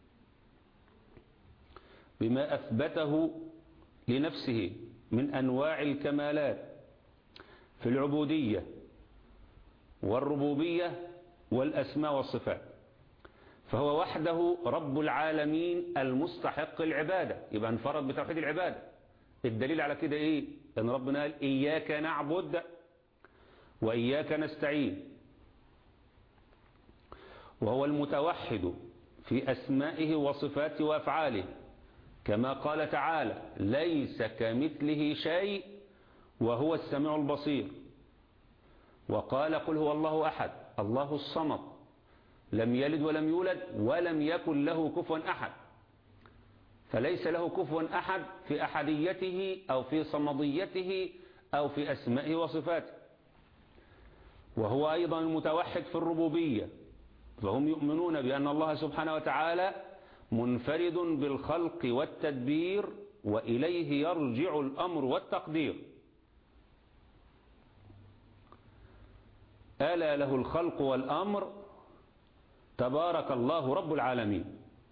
Speaker 2: بما أثبته لنفسه من أنواع الكمالات في العبودية والربوبية والأسماء والصفات فهو وحده رب العالمين المستحق العبادة يبقى انفرد بتوحيد العبادة الدليل على كده ايه ان ربنا قال اياك نعبد واياك نستعين وهو المتوحد في اسمائه وصفاته وافعاله كما قال تعالى ليس كمثله شيء وهو السميع البصير وقال قل هو الله أحد الله الصمد لم يلد ولم يولد ولم يكن له كفوا أحد فليس له كفوا أحد في أحديته أو في صمديته أو في أسمائه وصفاته وهو أيضا المتوحد في الربوبية فهم يؤمنون بأن الله سبحانه وتعالى منفرد بالخلق والتدبير وإليه يرجع الأمر والتقدير ألا له الخلق والأمر تبارك الله رب العالمين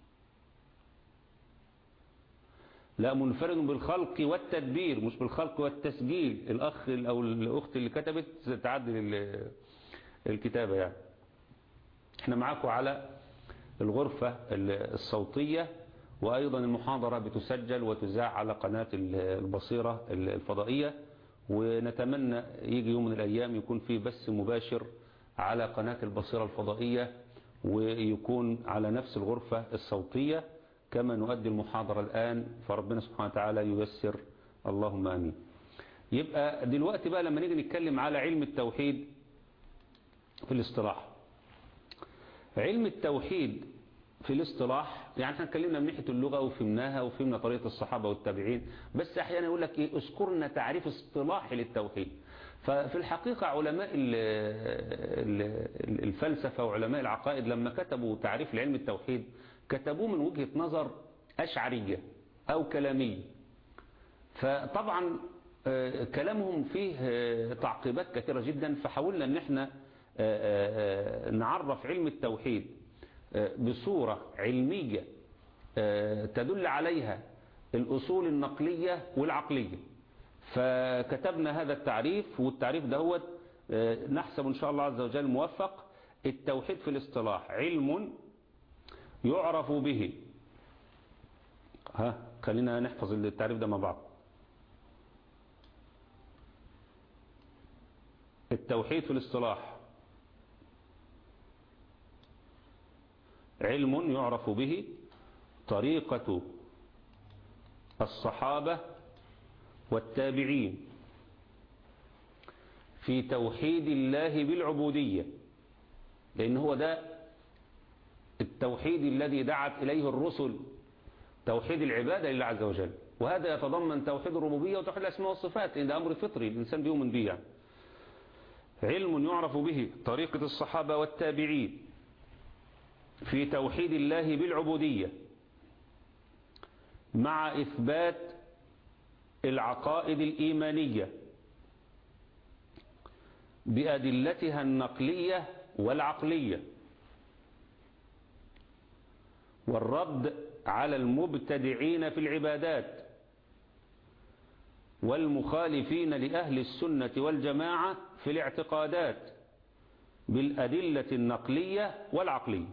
Speaker 2: لا منفرد بالخلق والتدبير مش بالخلق والتسجيل الأخ أو الأخت اللي كتبت تعدل الكتابة يعني احنا معاكم على الغرفة الصوتية وأيضا المحاضرة بتسجل وتذاع على قناة البصيرة الفضائية ونتمنى يجي يوم من الأيام يكون فيه بث مباشر على قناة البصيرة الفضائية ويكون على نفس الغرفة الصوتية كما نؤدي المحاضرة الآن فربنا سبحانه وتعالى ييسر اللهم آمين يبقى دلوقتي بقى لما نيجي نتكلم على علم التوحيد في الاصطلاح علم التوحيد في الاصطلاح يعني احنا اتكلمنا من ناحيه اللغه وفهمناها وفهمنا طريقه الصحابه والتابعين بس احيانا يقول لك ايه اذكرنا تعريف اصطلاحي للتوحيد ففي الحقيقه علماء الفلسفه وعلماء العقائد لما كتبوا تعريف لعلم التوحيد كتبوه من وجهه نظر اشعريه او كلاميه فطبعا كلامهم فيه تعقيبات كثيره جدا فحاولنا ان احنا نعرف علم التوحيد بصورة علمية تدل عليها الأصول النقلية والعقلية فكتبنا هذا التعريف والتعريف دهوت نحسب إن شاء الله عز وجل موفق التوحيد في الاصطلاح علم يعرف به ها خلينا نحفظ التعريف ده مع بعض التوحيد في الاصطلاح علم يعرف به طريقة الصحابة والتابعين في توحيد الله بالعبودية لأن هو ده التوحيد الذي دعت إليه الرسل توحيد العبادة لله عز وجل وهذا يتضمن توحيد الربوبية وتوحيد الأسماء والصفات لأن ده أمر فطري الإنسان بيؤمن به يعني. علم يعرف به طريقة الصحابة والتابعين في توحيد الله بالعبودية مع إثبات العقائد الإيمانية بأدلتها النقلية والعقلية والرد على المبتدعين في العبادات والمخالفين لأهل السنة والجماعة في الاعتقادات بالأدلة النقلية والعقلية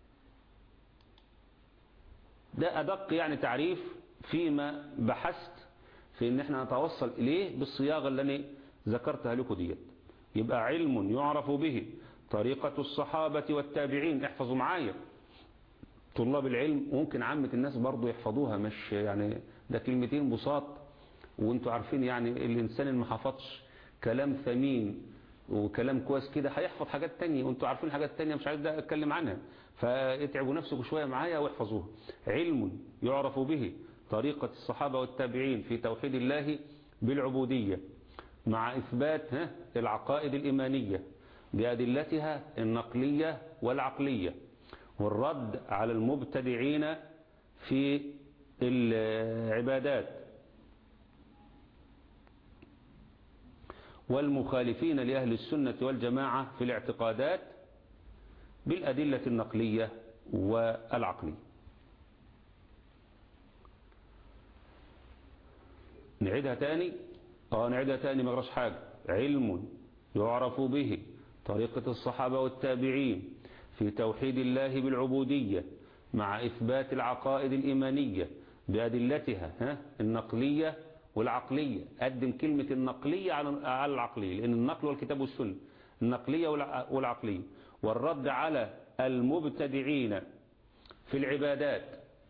Speaker 2: ده أدق يعني تعريف فيما بحثت في ان احنا نتوصل اليه بالصياغة اللي انا ذكرتها لكم ديت يبقى علم يعرف به طريقة الصحابة والتابعين احفظوا معايا طلاب العلم ممكن عامة الناس برضو يحفظوها مش يعني ده كلمتين بساط وانتوا عارفين يعني الانسان اللي ما حفظش كلام ثمين وكلام كويس كده هيحفظ حاجات تانية وانتوا عارفين حاجات تانية مش عايز ده اتكلم عنها فاتعبوا نفسكم شوية معايا واحفظوها علم يعرف به طريقة الصحابة والتابعين في توحيد الله بالعبودية مع إثبات العقائد الإيمانية بأدلتها النقلية والعقلية والرد على المبتدعين في العبادات والمخالفين لأهل السنة والجماعة في الاعتقادات بالأدلة النقلية والعقلية نعيدها تاني اه نعيدها تاني ما غرش حاجة علم يعرف به طريقة الصحابة والتابعين في توحيد الله بالعبودية مع إثبات العقائد الإيمانية بأدلتها ها النقلية والعقلية قدم كلمة النقلية على العقلية لأن النقل والكتاب والسنة النقلية والعقلية والرد على المبتدعين في العبادات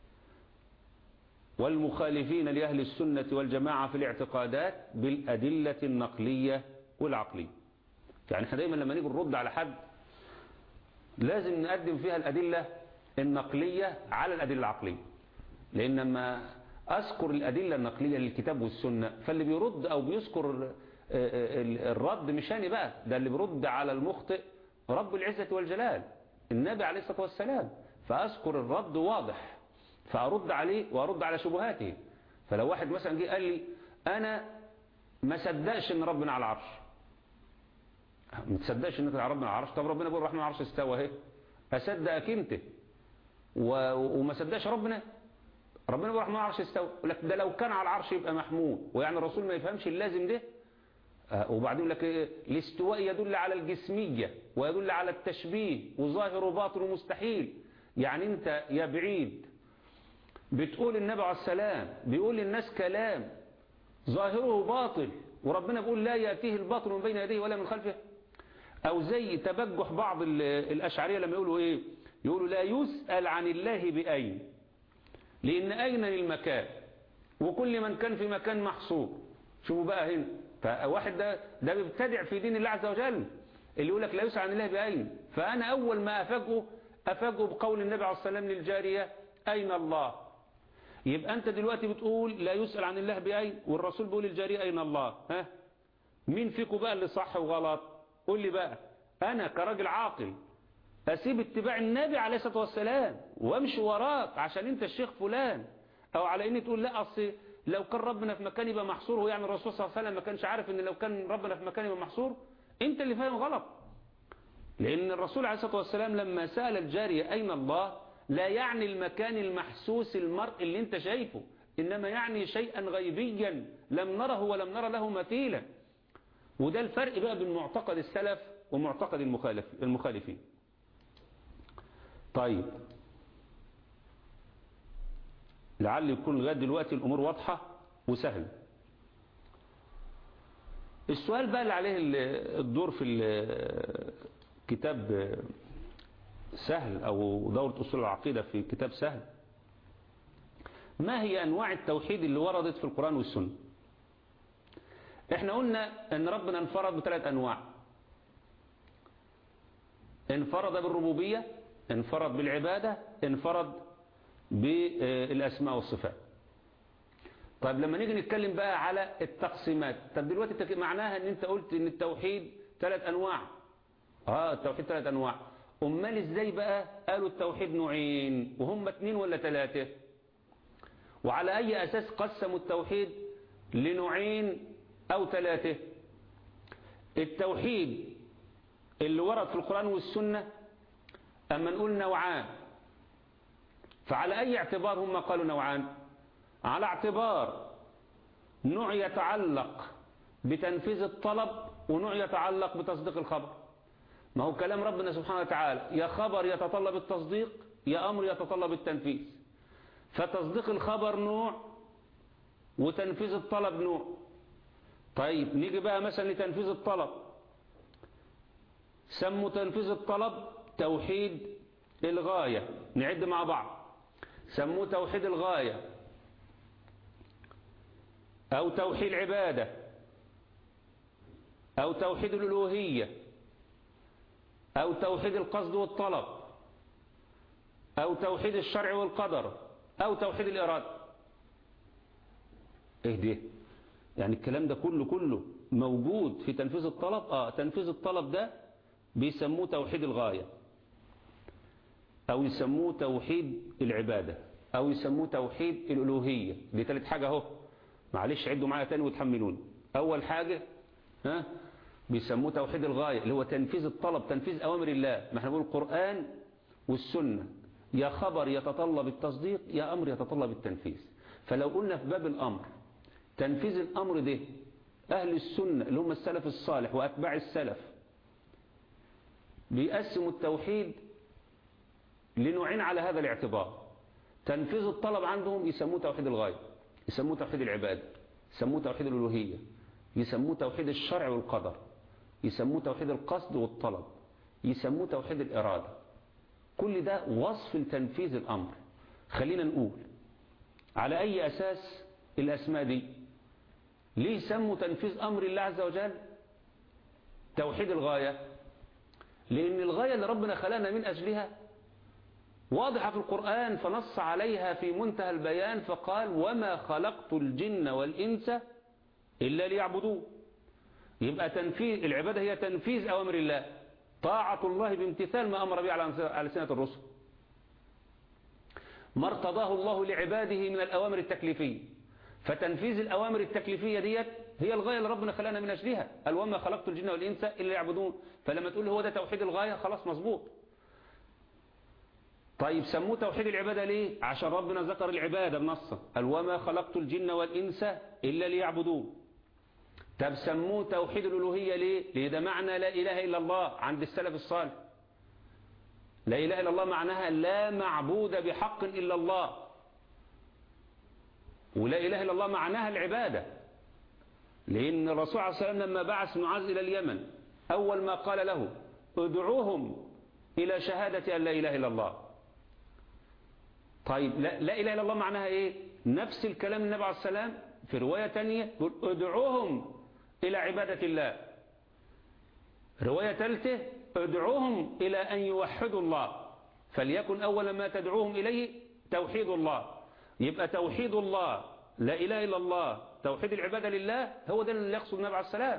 Speaker 2: والمخالفين لأهل السنة والجماعة في الاعتقادات بالأدلة النقلية والعقلية يعني احنا دايما لما نيجي نرد على حد لازم نقدم فيها الأدلة النقلية على الأدلة العقلية لأن لما أذكر الأدلة النقلية للكتاب والسنة فاللي بيرد أو بيذكر الرد مش أنا بقى ده اللي بيرد على المخطئ رب العزة والجلال النبي عليه الصلاة والسلام فأذكر الرد واضح فأرد عليه وأرد على شبهاته فلو واحد مثلا جه قال لي أنا ما صدقش إن ربنا على العرش ما تصدقش إن ربنا على العرش طب ربنا بيقول الرحمن على العرش استوى اهي أصدقك أنت و... وما صدقش ربنا ربنا بيقول الرحمن على العرش استوى يقول لك ده لو كان على العرش يبقى محمود ويعني الرسول ما يفهمش اللازم ده وبعدين يقول لك الاستواء يدل على الجسمية ويدل على التشبيه وظاهر وباطن ومستحيل يعني انت يا بعيد بتقول النبي عليه السلام بيقول للناس كلام ظاهره باطل وربنا بيقول لا يأتيه الباطل من بين يديه ولا من خلفه او زي تبجح بعض الاشعرية لما يقولوا ايه يقولوا لا يسأل عن الله بأين لان اين للمكان وكل من كان في مكان محصور شوفوا بقى هنا فواحد ده ده بيبتدع في دين الله عز وجل اللي يقول لك لا يسأل عن الله بأين فأنا أول ما أفاجئه أفاجئه بقول النبي عليه السلام للجارية أين الله يبقى أنت دلوقتي بتقول لا يسأل عن الله بأين والرسول بيقول للجارية أين الله ها مين فيكم بقى اللي صح وغلط قول لي بقى أنا كراجل عاقل أسيب اتباع النبي عليه الصلاة والسلام وامشي وراك عشان أنت الشيخ فلان أو على إني تقول لا أصل لو كان ربنا في مكان يبقى محصور هو يعني الرسول صلى الله عليه وسلم ما كانش عارف ان لو كان ربنا في مكان يبقى محصور انت اللي فاهم غلط لان الرسول عليه الصلاة والسلام لما سأل الجارية اين الله لا يعني المكان المحسوس المرء اللي انت شايفه انما يعني شيئا غيبيا لم نره ولم نرى له مثيلا وده الفرق بقى بين معتقد السلف ومعتقد المخالف المخالفين طيب لعل يكون لغايه دلوقتي الأمور واضحة وسهلة السؤال بقى اللي عليه الدور في كتاب سهل أو دورة أصول العقيدة في كتاب سهل ما هي أنواع التوحيد اللي وردت في القرآن والسنة احنا قلنا ان ربنا انفرد بثلاث أنواع انفرد بالربوبية انفرد بالعبادة انفرد بالأسماء والصفات طيب لما نيجي نتكلم بقى على التقسيمات طب دلوقتي معناها ان انت قلت ان التوحيد ثلاث انواع اه التوحيد ثلاث انواع امال ازاي بقى قالوا التوحيد نوعين وهم اتنين ولا ثلاثة وعلى اي اساس قسموا التوحيد لنوعين او ثلاثة التوحيد اللي ورد في القرآن والسنة اما نقول نوعان فعلى أي اعتبار هم قالوا نوعان على اعتبار نوع يتعلق بتنفيذ الطلب ونوع يتعلق بتصديق الخبر ما هو كلام ربنا سبحانه وتعالى يا خبر يتطلب التصديق يا أمر يتطلب التنفيذ فتصديق الخبر نوع وتنفيذ الطلب نوع طيب نيجي بقى مثلا لتنفيذ الطلب سموا تنفيذ الطلب توحيد الغاية نعد مع بعض سموه توحيد الغاية أو توحيد العبادة أو توحيد الألوهية أو توحيد القصد والطلب أو توحيد الشرع والقدر أو توحيد الإرادة إيه ده يعني الكلام ده كله كله موجود في تنفيذ الطلب آه تنفيذ الطلب ده بيسموه توحيد الغاية أو يسموه توحيد العبادة أو يسموه توحيد الألوهية دي ثالث حاجة اهو معلش عدوا معايا تاني وتحملوني أول حاجة ها بيسموه توحيد الغاية اللي هو تنفيذ الطلب تنفيذ أوامر الله ما احنا بنقول القرآن والسنة يا خبر يتطلب التصديق يا أمر يتطلب التنفيذ فلو قلنا في باب الأمر تنفيذ الأمر ده أهل السنة اللي هم السلف الصالح وأتباع السلف بيقسموا التوحيد لنوعين على هذا الاعتبار تنفيذ الطلب عندهم يسموه توحيد الغاية يسموه توحيد العبادة يسموه توحيد الألوهية يسموه توحيد الشرع والقدر يسموه توحيد القصد والطلب يسموه توحيد الإرادة كل ده وصف لتنفيذ الأمر خلينا نقول على أي أساس الأسماء دي ليه سموا تنفيذ أمر الله عز وجل توحيد الغاية لأن الغاية اللي ربنا خلقنا من أجلها واضحة في القرآن فنص عليها في منتهى البيان فقال وما خلقت الجن والإنس إلا ليعبدون يبقى تنفيذ العبادة هي تنفيذ أوامر الله طاعة الله بامتثال ما أمر به على سنة الرسل ما ارتضاه الله لعباده من الأوامر التكليفية فتنفيذ الأوامر التكليفية ديت هي الغاية اللي ربنا خلقنا من أجلها قال وما خلقت الجن والإنس إلا يعبدون فلما تقول هو ده توحيد الغاية خلاص مظبوط طيب سموه توحيد العبادة ليه عشان ربنا ذكر العبادة بنصه قال وما خلقت الجن والإنس إلا ليعبدون طب سموه توحيد الألوهية ليه ليه ده معنى لا إله إلا الله عند السلف الصالح لا إله إلا الله معناها لا معبود بحق إلا الله ولا إله إلا الله معناها العبادة لأن الرسول عليه الصلاة والسلام لما بعث معاذ إلى اليمن أول ما قال له ادعوهم إلى شهادة أن لا إله إلا الله طيب لا, لا إله إلا الله معناها إيه نفس الكلام النبي عليه السلام في رواية تانية يقول ادعوهم إلى عبادة الله رواية ثالثة ادعوهم إلى أن يوحدوا الله فليكن أول ما تدعوهم إليه توحيد الله يبقى توحيد الله لا إله إلا الله توحيد العبادة لله هو ده اللي يقصد النبي عليه السلام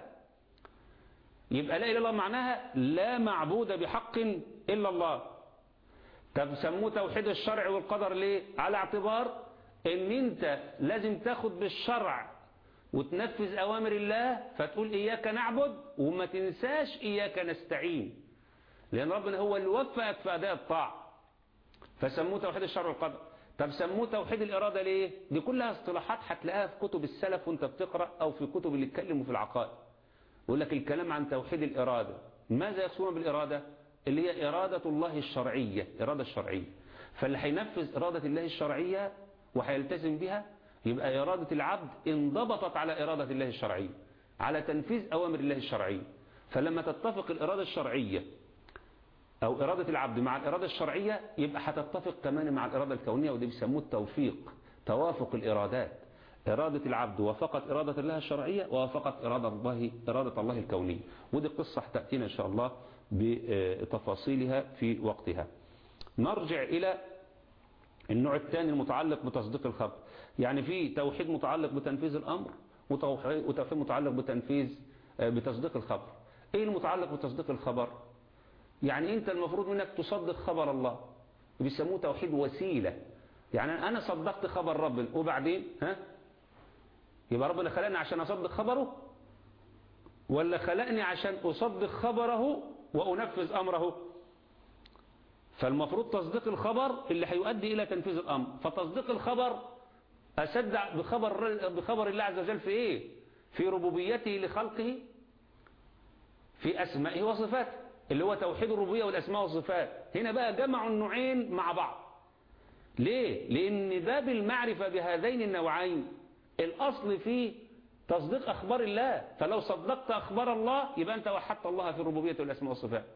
Speaker 2: يبقى لا إله إلا الله معناها لا معبود بحق إلا الله طب سموه توحيد الشرع والقدر ليه على اعتبار ان انت لازم تاخد بالشرع وتنفذ اوامر الله فتقول اياك نعبد وما تنساش اياك نستعين لان ربنا هو اللي وفقك في اداء الطاعه فسموه توحيد الشرع والقدر طب سموه توحيد الاراده ليه دي كلها اصطلاحات هتلاقيها في كتب السلف وانت بتقرا او في كتب اللي اتكلموا في العقائد يقول لك الكلام عن توحيد الاراده ماذا يقصدون بالاراده اللي هي إرادة الله الشرعية إرادة الشرعية فاللي هينفذ إرادة الله الشرعية وهيلتزم بها يبقى إرادة العبد انضبطت على إرادة الله الشرعية على تنفيذ أوامر الله الشرعية فلما تتفق الإرادة الشرعية أو إرادة العبد مع الإرادة الشرعية يبقى هتتفق كمان مع الإرادة الكونية ودي بيسموه التوفيق توافق الإرادات إرادة العبد وافقت إرادة الله الشرعية ووافقت إرادة الله إرادة الله الكونية ودي قصة تأتينا إن شاء الله بتفاصيلها في وقتها نرجع إلى النوع الثاني المتعلق بتصديق الخبر يعني في توحيد متعلق بتنفيذ الأمر وتوحيد متعلق بتنفيذ بتصديق الخبر ايه المتعلق بتصديق الخبر يعني انت المفروض منك تصدق خبر الله بيسموه توحيد وسيلة يعني انا صدقت خبر ربنا وبعدين ها يبقى ربنا خلقني عشان اصدق خبره ولا خلقني عشان اصدق خبره وانفذ امره فالمفروض تصديق الخبر اللي هيؤدي الى تنفيذ الامر فتصديق الخبر اصدق بخبر بخبر الله عز وجل في ايه في ربوبيته لخلقه في اسمائه وصفاته اللي هو توحيد الربوبيه والاسماء والصفات هنا بقى جمعوا النوعين مع بعض ليه لان باب المعرفه بهذين النوعين الاصل فيه تصديق اخبار الله فلو صدقت اخبار الله يبقى انت وحدت الله في الربوبيه والاسماء والصفات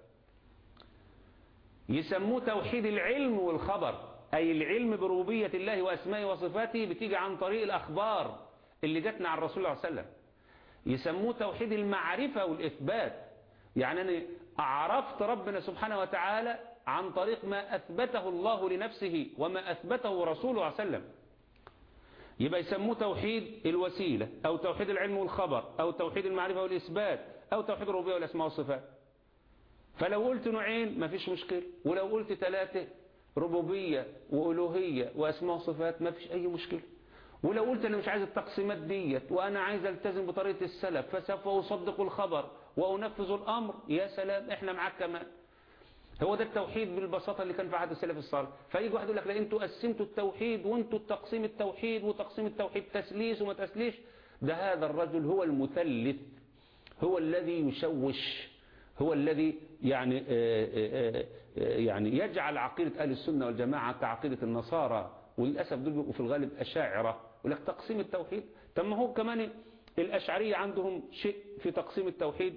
Speaker 2: يسموه توحيد العلم والخبر أي العلم بربوبية الله وأسمائه وصفاته بتيجي عن طريق الأخبار اللي جاتنا عن الرسول صلى الله عليه وسلم يسموه توحيد المعرفة والإثبات يعني أنا عرفت ربنا سبحانه وتعالى عن طريق ما أثبته الله لنفسه وما أثبته رسوله صلى الله عليه وسلم يبقى يسموه توحيد الوسيلة أو توحيد العلم والخبر أو توحيد المعرفة والإثبات أو توحيد الربوبية والأسماء والصفات فلو قلت نوعين ما فيش مشكلة ولو قلت ثلاثة ربوبية وألوهية وأسماء وصفات ما فيش أي مشكلة ولو قلت أنا مش عايز التقسيمات ديت وأنا عايز التزم بطريقة السلف فسوف أصدق الخبر وأنفذ الأمر يا سلام إحنا معاك كمان هو ده التوحيد بالبساطة اللي كان في عهد السلف الصالح فيجي واحد يقول لك لا انتوا قسمتوا التوحيد وانتوا تقسيم التوحيد وتقسيم التوحيد تسليس وما تسليش ده هذا الرجل هو المثلث هو الذي يشوش هو الذي يعني يعني يجعل عقيدة أهل السنة والجماعة كعقيدة النصارى وللأسف دول بيبقوا في الغالب أشاعرة ولك تقسيم التوحيد طب ما هو كمان الأشعرية عندهم شيء في تقسيم التوحيد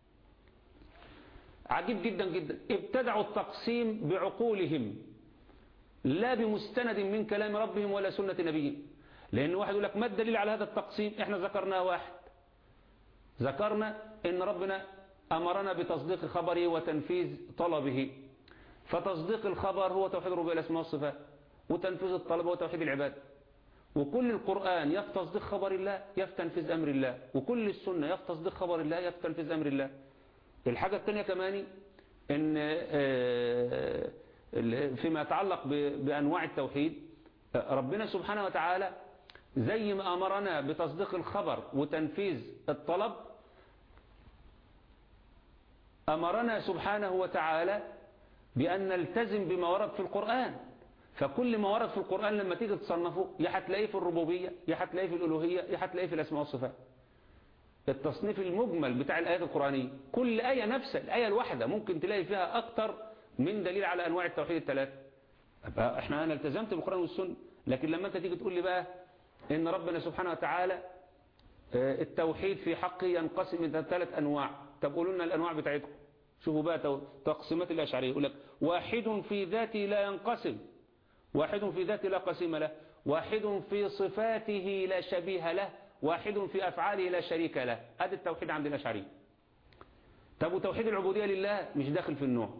Speaker 2: عجيب جدا جدا ابتدعوا التقسيم بعقولهم لا بمستند من كلام ربهم ولا سنة نبيهم لأن واحد يقول لك ما الدليل على هذا التقسيم احنا ذكرنا واحد ذكرنا ان ربنا أمرنا بتصديق خبره وتنفيذ طلبه فتصديق الخبر هو توحيد ربوبية الأسماء والصفات وتنفيذ الطلب هو توحيد العباد وكل القرآن يف تصديق خبر الله يف تنفيذ أمر الله وكل السنة يف تصديق خبر الله يف تنفيذ أمر الله الحاجة الثانية كمان إن فيما يتعلق بأنواع التوحيد ربنا سبحانه وتعالى زي ما أمرنا بتصديق الخبر وتنفيذ الطلب أمرنا سبحانه وتعالى بأن نلتزم بما ورد في القرآن فكل ما ورد في القرآن لما تيجي تصنفه يا هتلاقيه في الربوبية يا هتلاقيه في الألوهية يا هتلاقيه في الأسماء والصفات التصنيف المجمل بتاع الآيات القرآنية كل آية نفسها الآية الواحدة ممكن تلاقي فيها أكتر من دليل على أنواع التوحيد الثلاثة احنا أنا التزمت بالقرآن والسنة لكن لما أنت تيجي تقول لي بقى إن ربنا سبحانه وتعالى التوحيد في حقه ينقسم إلى ثلاث أنواع طب قولوا لنا الأنواع بتاعتكم شوفوا بقى تقسيمات الأشعرية يقول لك واحد في ذاته لا ينقسم واحد في ذاته لا قسيم له واحد في صفاته لا شبيه له واحد في أفعاله لا شريك له هذا التوحيد عند الأشعري طب وتوحيد العبودية لله مش داخل في النوع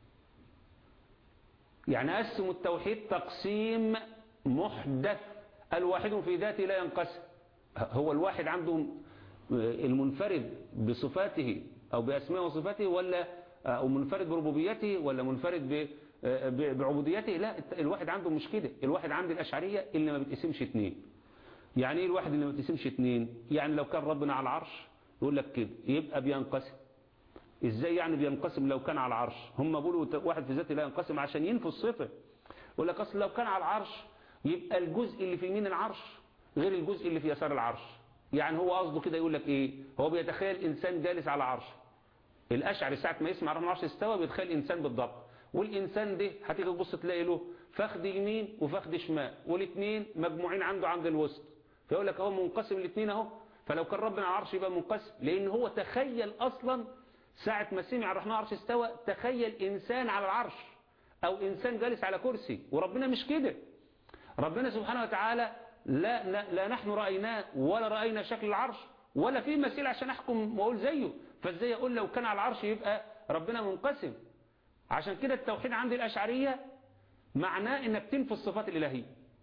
Speaker 2: يعني قسموا التوحيد تقسيم محدث الواحد في ذاته لا ينقسم هو الواحد عنده المنفرد بصفاته أو بأسماء وصفاته ولا أو منفرد بربوبيته ولا منفرد بعبوديته لا الواحد عنده مش كده الواحد عند الأشعرية اللي ما بتقسمش اتنين يعني ايه الواحد اللي ما بتقسمش اتنين يعني لو كان ربنا على العرش يقول لك كده يبقى بينقسم ازاي يعني بينقسم لو كان على العرش هم بيقولوا واحد في ذاته لا ينقسم عشان ينفي الصفه يقول لك اصل لو كان على العرش يبقى الجزء اللي في يمين العرش غير الجزء اللي في يسار العرش يعني هو قصده كده يقول لك ايه هو بيتخيل انسان جالس على عرش الاشعري ساعه ما يسمع الرحمن العرش استوى بيتخيل انسان بالضبط والإنسان ده هتيجي تبص تلاقي له فخذ يمين وفخذ شمال والاثنين مجموعين عنده عند الوسط فيقول لك اهو منقسم الاثنين اهو فلو كان ربنا على العرش يبقى منقسم لأن هو تخيل أصلا ساعة ما سمع الرحمن على العرش استوى تخيل إنسان على العرش أو إنسان جالس على كرسي وربنا مش كده ربنا سبحانه وتعالى لا, لا نحن رأيناه ولا رأينا شكل العرش ولا في مثيل عشان أحكم وأقول زيه فازاي أقول لو كان على العرش يبقى ربنا منقسم عشان كده التوحيد عند الأشعرية معناه انك تنفي الصفات الإلهية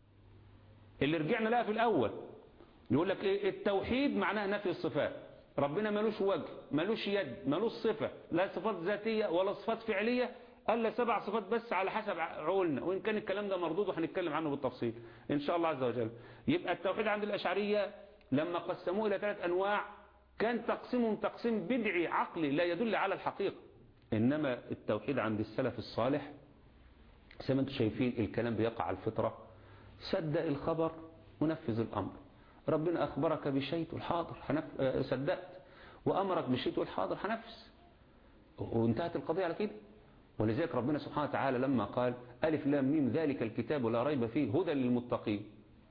Speaker 2: اللي رجعنا لها في الأول يقول لك ايه التوحيد معناه نفي الصفات ربنا ملوش وجه ملوش يد ملوش صفة لا صفات ذاتية ولا صفات فعلية ألا سبع صفات بس على حسب عقولنا وإن كان الكلام ده مردود وهنتكلم عنه بالتفصيل إن شاء الله عز وجل يبقى التوحيد عند الأشعرية لما قسموه إلى ثلاث أنواع كان تقسيمهم تقسيم بدعي عقلي لا يدل على الحقيقة إنما التوحيد عند السلف الصالح زي ما انتم شايفين الكلام بيقع على الفطرة صدق الخبر ونفذ الأمر ربنا أخبرك بشيء تقول حاضر هنف... صدقت وأمرك بشيء تقول حاضر هنفذ وانتهت القضية على كده ولذلك ربنا سبحانه وتعالى لما قال ألف لام ميم ذلك الكتاب لا ريب فيه هدى للمتقين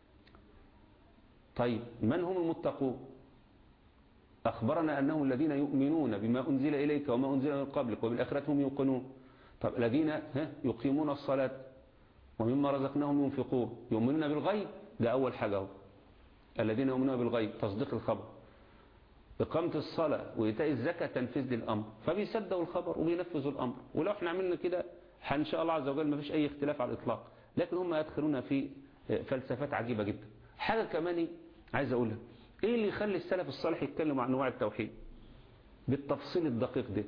Speaker 2: طيب من هم المتقون أخبرنا أنهم الذين يؤمنون بما أنزل إليك وما أنزل من قبلك وبالآخرة هم يوقنون طب الذين يقيمون الصلاة ومما رزقناهم ينفقون يؤمنون بالغيب ده أول حاجة الذين يؤمنون بالغيب تصديق الخبر إقامة الصلاة وإيتاء الزكاة تنفيذ للأمر فبيصدقوا الخبر وبينفذوا الأمر ولو احنا عملنا كده إن شاء الله عز وجل ما فيش أي اختلاف على الإطلاق لكن هم يدخلون في فلسفات عجيبة جدا حاجة كمان عايز أقولها إيه اللي يخلي السلف الصالح يتكلموا عن أنواع التوحيد بالتفصيل الدقيق ده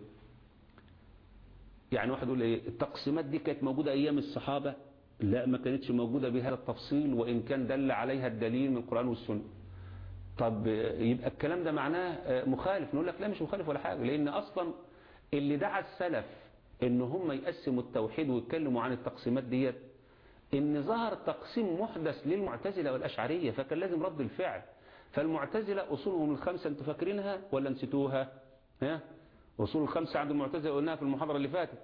Speaker 2: يعني واحد يقول ايه التقسيمات دي كانت موجودة ايام الصحابة لا ما كانتش موجودة بهذا التفصيل وان كان دل عليها الدليل من القرآن والسنة طب يبقى الكلام ده معناه مخالف نقول لك لا مش مخالف ولا حاجة لان اصلا اللي دعا السلف ان هم يقسموا التوحيد ويتكلموا عن التقسيمات ديت ان ظهر تقسيم محدث للمعتزلة والاشعرية فكان لازم رد الفعل فالمعتزلة اصولهم الخمسة انتوا فاكرينها ولا نسيتوها ها أصول الخمسة عند المعتزلة قلناها في المحاضرة اللي فاتت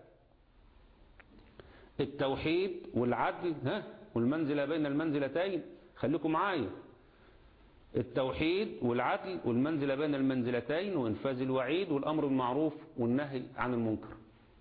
Speaker 2: التوحيد والعدل ها والمنزلة بين المنزلتين خليكم معايا التوحيد والعدل والمنزلة بين المنزلتين وإنفاذ الوعيد والأمر بالمعروف والنهي عن المنكر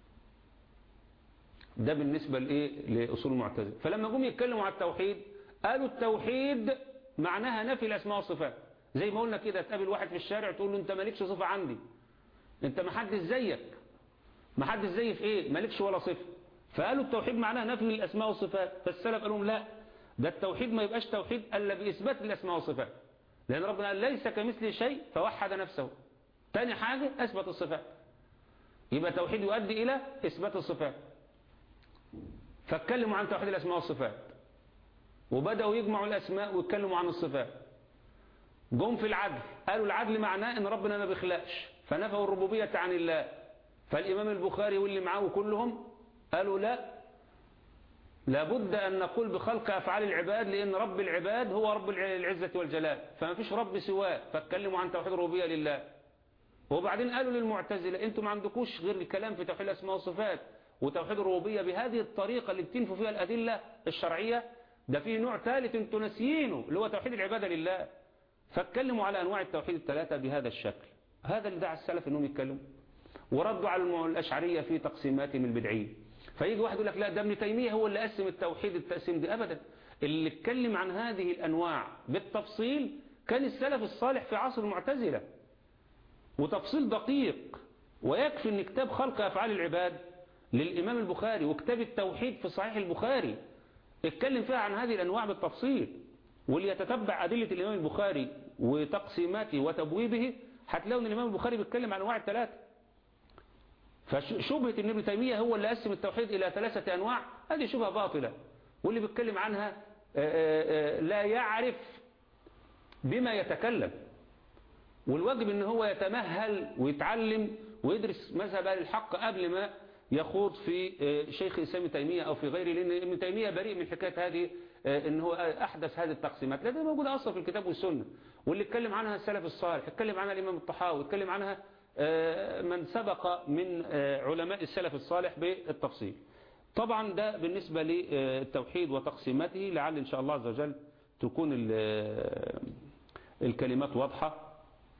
Speaker 2: ده بالنسبة لإيه لأصول المعتزلة فلما جم يتكلموا على التوحيد قالوا التوحيد معناها نفي الأسماء والصفات زي ما قلنا كده تقابل واحد في الشارع تقول له أنت مالكش صفة عندي انت ما حدش زيك ما حدش زي في ايه مالكش ولا صفة فقالوا التوحيد معناها نفي الاسماء والصفات فالسلف قالوا لهم لا ده التوحيد ما يبقاش توحيد الا باثبات الاسماء والصفات لان ربنا قال ليس كمثله شيء فوحد نفسه تاني حاجة اثبت الصفات يبقى توحيد يؤدي الى اثبات الصفات فاتكلموا عن توحيد الاسماء والصفات وبدأوا يجمعوا الاسماء ويتكلموا عن الصفات جم في العدل قالوا العدل معناه ان ربنا ما بيخلقش فنفوا الربوبية عن الله فالإمام البخاري واللي معاه كلهم قالوا لا لابد أن نقول بخلق أفعال العباد لأن رب العباد هو رب العزة والجلال فما فيش رب سواه فاتكلموا عن توحيد الربوبية لله وبعدين قالوا للمعتزلة انتم ما عندكوش غير الكلام في توحيد الأسماء والصفات وتوحيد الربوبية بهذه الطريقة اللي بتنفوا فيها الأدلة الشرعية ده فيه نوع ثالث انتم ناسيينه اللي هو توحيد العبادة لله فاتكلموا على أنواع التوحيد الثلاثة بهذا الشكل هذا اللي دعا السلف أنهم يتكلموا وردوا على الأشعرية في تقسيماتهم البدعية فيجي واحد يقول لك لا ده ابن تيمية هو اللي قسم التوحيد التقسيم دي أبدا اللي اتكلم عن هذه الأنواع بالتفصيل كان السلف الصالح في عصر المعتزلة وتفصيل دقيق ويكفي ان كتاب خلق أفعال العباد للإمام البخاري وكتاب التوحيد في صحيح البخاري اتكلم فيها عن هذه الأنواع بالتفصيل واللي يتتبع أدلة الإمام البخاري وتقسيماته وتبويبه هتلاقوا ان الإمام البخاري بيتكلم عن أنواع الثلاثة فشبهة ان ابن تيمية هو اللي قسم التوحيد إلى ثلاثة أنواع هذه شبهة باطلة واللي بيتكلم عنها لا يعرف بما يتكلم والواجب ان هو يتمهل ويتعلم ويدرس مذهب اهل الحق قبل ما يخوض في شيخ الإسلام تيمية أو في غيره لأن ابن تيمية بريء من حكاية هذه ان هو أحدث هذه التقسيمات لأنها موجودة أصلا في الكتاب والسنة واللي اتكلم عنها السلف الصالح اتكلم عنها الإمام الطحاوي اتكلم عنها من سبق من علماء السلف الصالح بالتفصيل طبعا ده بالنسبة للتوحيد وتقسيماته لعل إن شاء الله عز وجل تكون الكلمات واضحة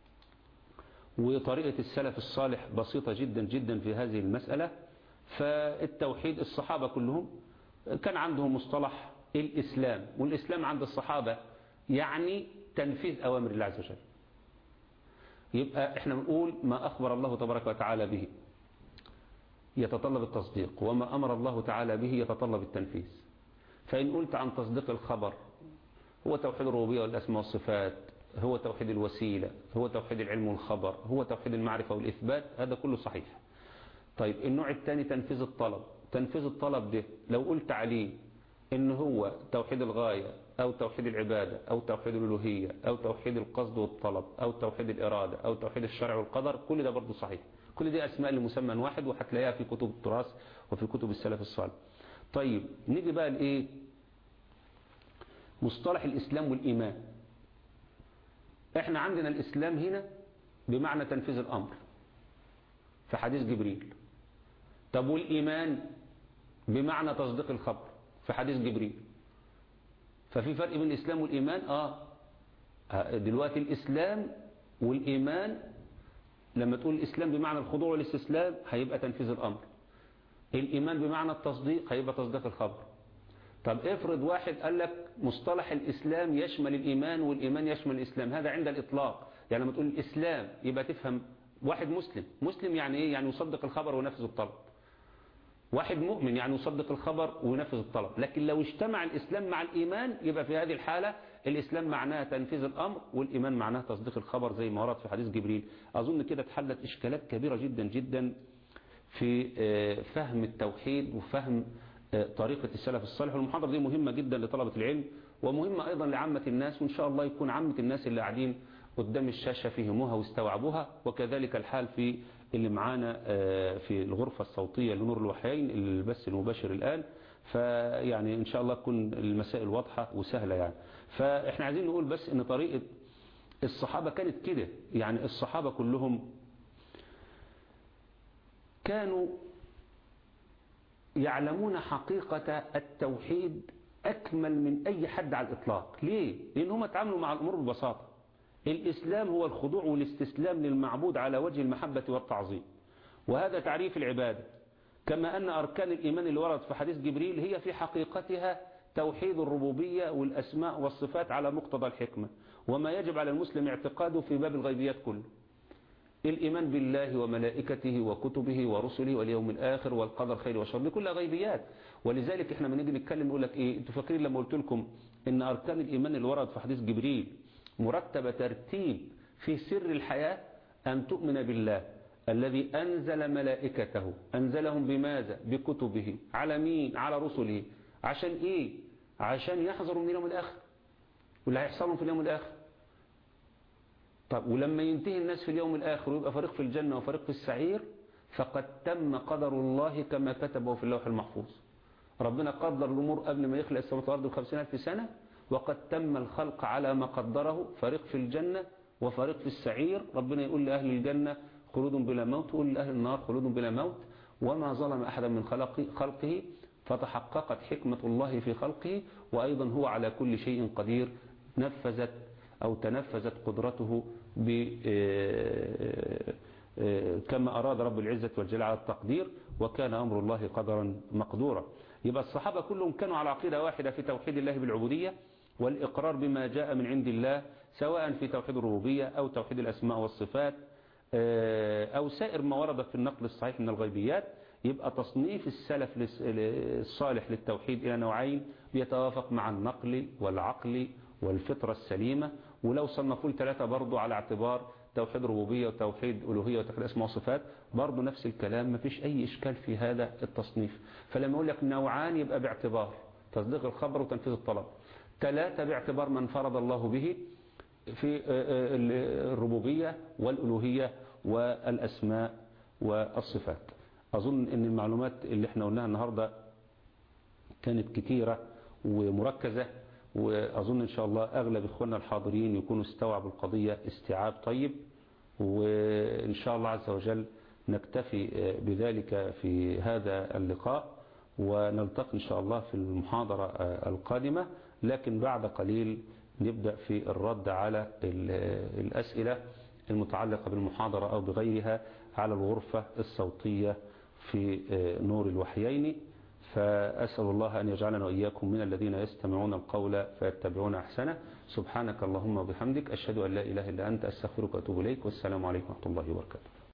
Speaker 2: وطريقة السلف الصالح بسيطة جدا جدا في هذه المسألة فالتوحيد الصحابة كلهم كان عندهم مصطلح الإسلام والإسلام عند الصحابة يعني تنفيذ أوامر الله عز وجل يبقى احنا بنقول ما أخبر الله تبارك وتعالى به يتطلب التصديق وما أمر الله تعالى به يتطلب التنفيذ فإن قلت عن تصديق الخبر هو توحيد الربوبية والأسماء والصفات هو توحيد الوسيلة هو توحيد العلم والخبر هو توحيد المعرفة والإثبات هذا كله صحيح طيب النوع الثاني تنفيذ الطلب تنفيذ الطلب ده لو قلت عليه ان هو توحيد الغاية او توحيد العبادة او توحيد الالوهية او توحيد القصد والطلب او توحيد الارادة او توحيد الشرع والقدر كل ده برضه صحيح كل دي اسماء لمسمى واحد وهتلاقيها في كتب التراث وفي كتب السلف الصالح طيب نيجي بقى لايه مصطلح الاسلام والايمان احنا عندنا الاسلام هنا بمعنى تنفيذ الامر في حديث جبريل طب والايمان بمعنى تصديق الخبر في حديث جبريل ففي فرق بين الإسلام والإيمان آه دلوقتي الإسلام والإيمان لما تقول الإسلام بمعنى الخضوع والاستسلام هيبقى تنفيذ الأمر الإيمان بمعنى التصديق هيبقى تصديق الخبر طب افرض واحد قال لك مصطلح الإسلام يشمل الإيمان والإيمان يشمل الإسلام هذا عند الإطلاق يعني لما تقول الإسلام يبقى تفهم واحد مسلم مسلم يعني إيه يعني يصدق الخبر وينفذ الطلب واحد مؤمن يعني يصدق الخبر وينفذ الطلب لكن لو اجتمع الإسلام مع الإيمان يبقى في هذه الحالة الإسلام معناه تنفيذ الأمر والإيمان معناه تصديق الخبر زي ما ورد في حديث جبريل أظن كده اتحلت إشكالات كبيرة جدا جدا في فهم التوحيد وفهم طريقة السلف الصالح والمحاضرة دي مهمة جدا لطلبة العلم ومهمة أيضا لعامة الناس وإن شاء الله يكون عامة الناس اللي قاعدين قدام الشاشة فهموها واستوعبوها وكذلك الحال في اللي معانا في الغرفة الصوتية لنور الوحيين البث المباشر الآن فيعني إن شاء الله تكون المسائل واضحة وسهلة يعني فإحنا عايزين نقول بس إن طريقة الصحابة كانت كده يعني الصحابة كلهم كانوا يعلمون حقيقة التوحيد أكمل من أي حد على الإطلاق ليه؟ لأن هم تعاملوا مع الأمور ببساطة الإسلام هو الخضوع والاستسلام للمعبود على وجه المحبة والتعظيم وهذا تعريف العبادة كما أن أركان الإيمان اللي ورد في حديث جبريل هي في حقيقتها توحيد الربوبية والأسماء والصفات على مقتضى الحكمة وما يجب على المسلم اعتقاده في باب الغيبيات كله الإيمان بالله وملائكته وكتبه ورسله واليوم الآخر والقدر خير وشر دي كلها غيبيات ولذلك احنا بنيجي نتكلم نقول لك ايه انتوا فاكرين لما قلت لكم ان اركان الايمان اللي ورد في حديث جبريل مرتبه ترتيب في سر الحياه ان تؤمن بالله الذي انزل ملائكته انزلهم بماذا بكتبه على مين على رسله عشان ايه عشان يحذروا من اليوم الاخر واللي هيحصلهم في اليوم الاخر طب ولما ينتهي الناس في اليوم الآخر ويبقى فريق في الجنة وفريق في السعير فقد تم قدر الله كما كتبه في اللوح المحفوظ ربنا قدر الأمور قبل ما يخلق السماوات والأرض بخمسين ألف سنة وقد تم الخلق على ما قدره فريق في الجنة وفريق في السعير ربنا يقول لأهل الجنة خلود بلا موت ويقول لأهل النار خلود بلا موت وما ظلم أحدا من خلقه, خلقه فتحققت حكمة الله في خلقه وأيضا هو على كل شيء قدير نفذت أو تنفذت قدرته كما أراد رب العزة والجلال على التقدير وكان أمر الله قدرا مقدورا يبقى الصحابة كلهم كانوا على عقيدة واحدة في توحيد الله بالعبودية والإقرار بما جاء من عند الله سواء في توحيد الربوبية أو توحيد الأسماء والصفات أو سائر ما ورد في النقل الصحيح من الغيبيات يبقى تصنيف السلف الصالح للتوحيد إلى نوعين بيتوافق مع النقل والعقل والفطرة السليمة ولو صنفوا ثلاثة برضو على اعتبار توحيد ربوبية وتوحيد ألوهية وتوحيد أسماء وصفات برضو نفس الكلام ما فيش أي إشكال في هذا التصنيف فلما أقول لك نوعان يبقى باعتبار تصديق الخبر وتنفيذ الطلب ثلاثة باعتبار من فرض الله به في الربوبية والألوهية والأسماء والصفات أظن أن المعلومات اللي احنا قلناها النهاردة كانت كتيرة ومركزة وأظن إن شاء الله أغلب إخواننا الحاضرين يكونوا استوعبوا القضية استيعاب طيب وإن شاء الله عز وجل نكتفي بذلك في هذا اللقاء ونلتقي إن شاء الله في المحاضرة القادمة لكن بعد قليل نبدأ في الرد على الأسئلة المتعلقة بالمحاضرة أو بغيرها على الغرفة الصوتية في نور الوحيين فأسأل الله أن يجعلنا وإياكم من الذين يستمعون القول فيتبعون أحسنه سبحانك اللهم وبحمدك أشهد أن لا إله إلا أنت أستغفرك وأتوب إليك والسلام عليكم ورحمة الله وبركاته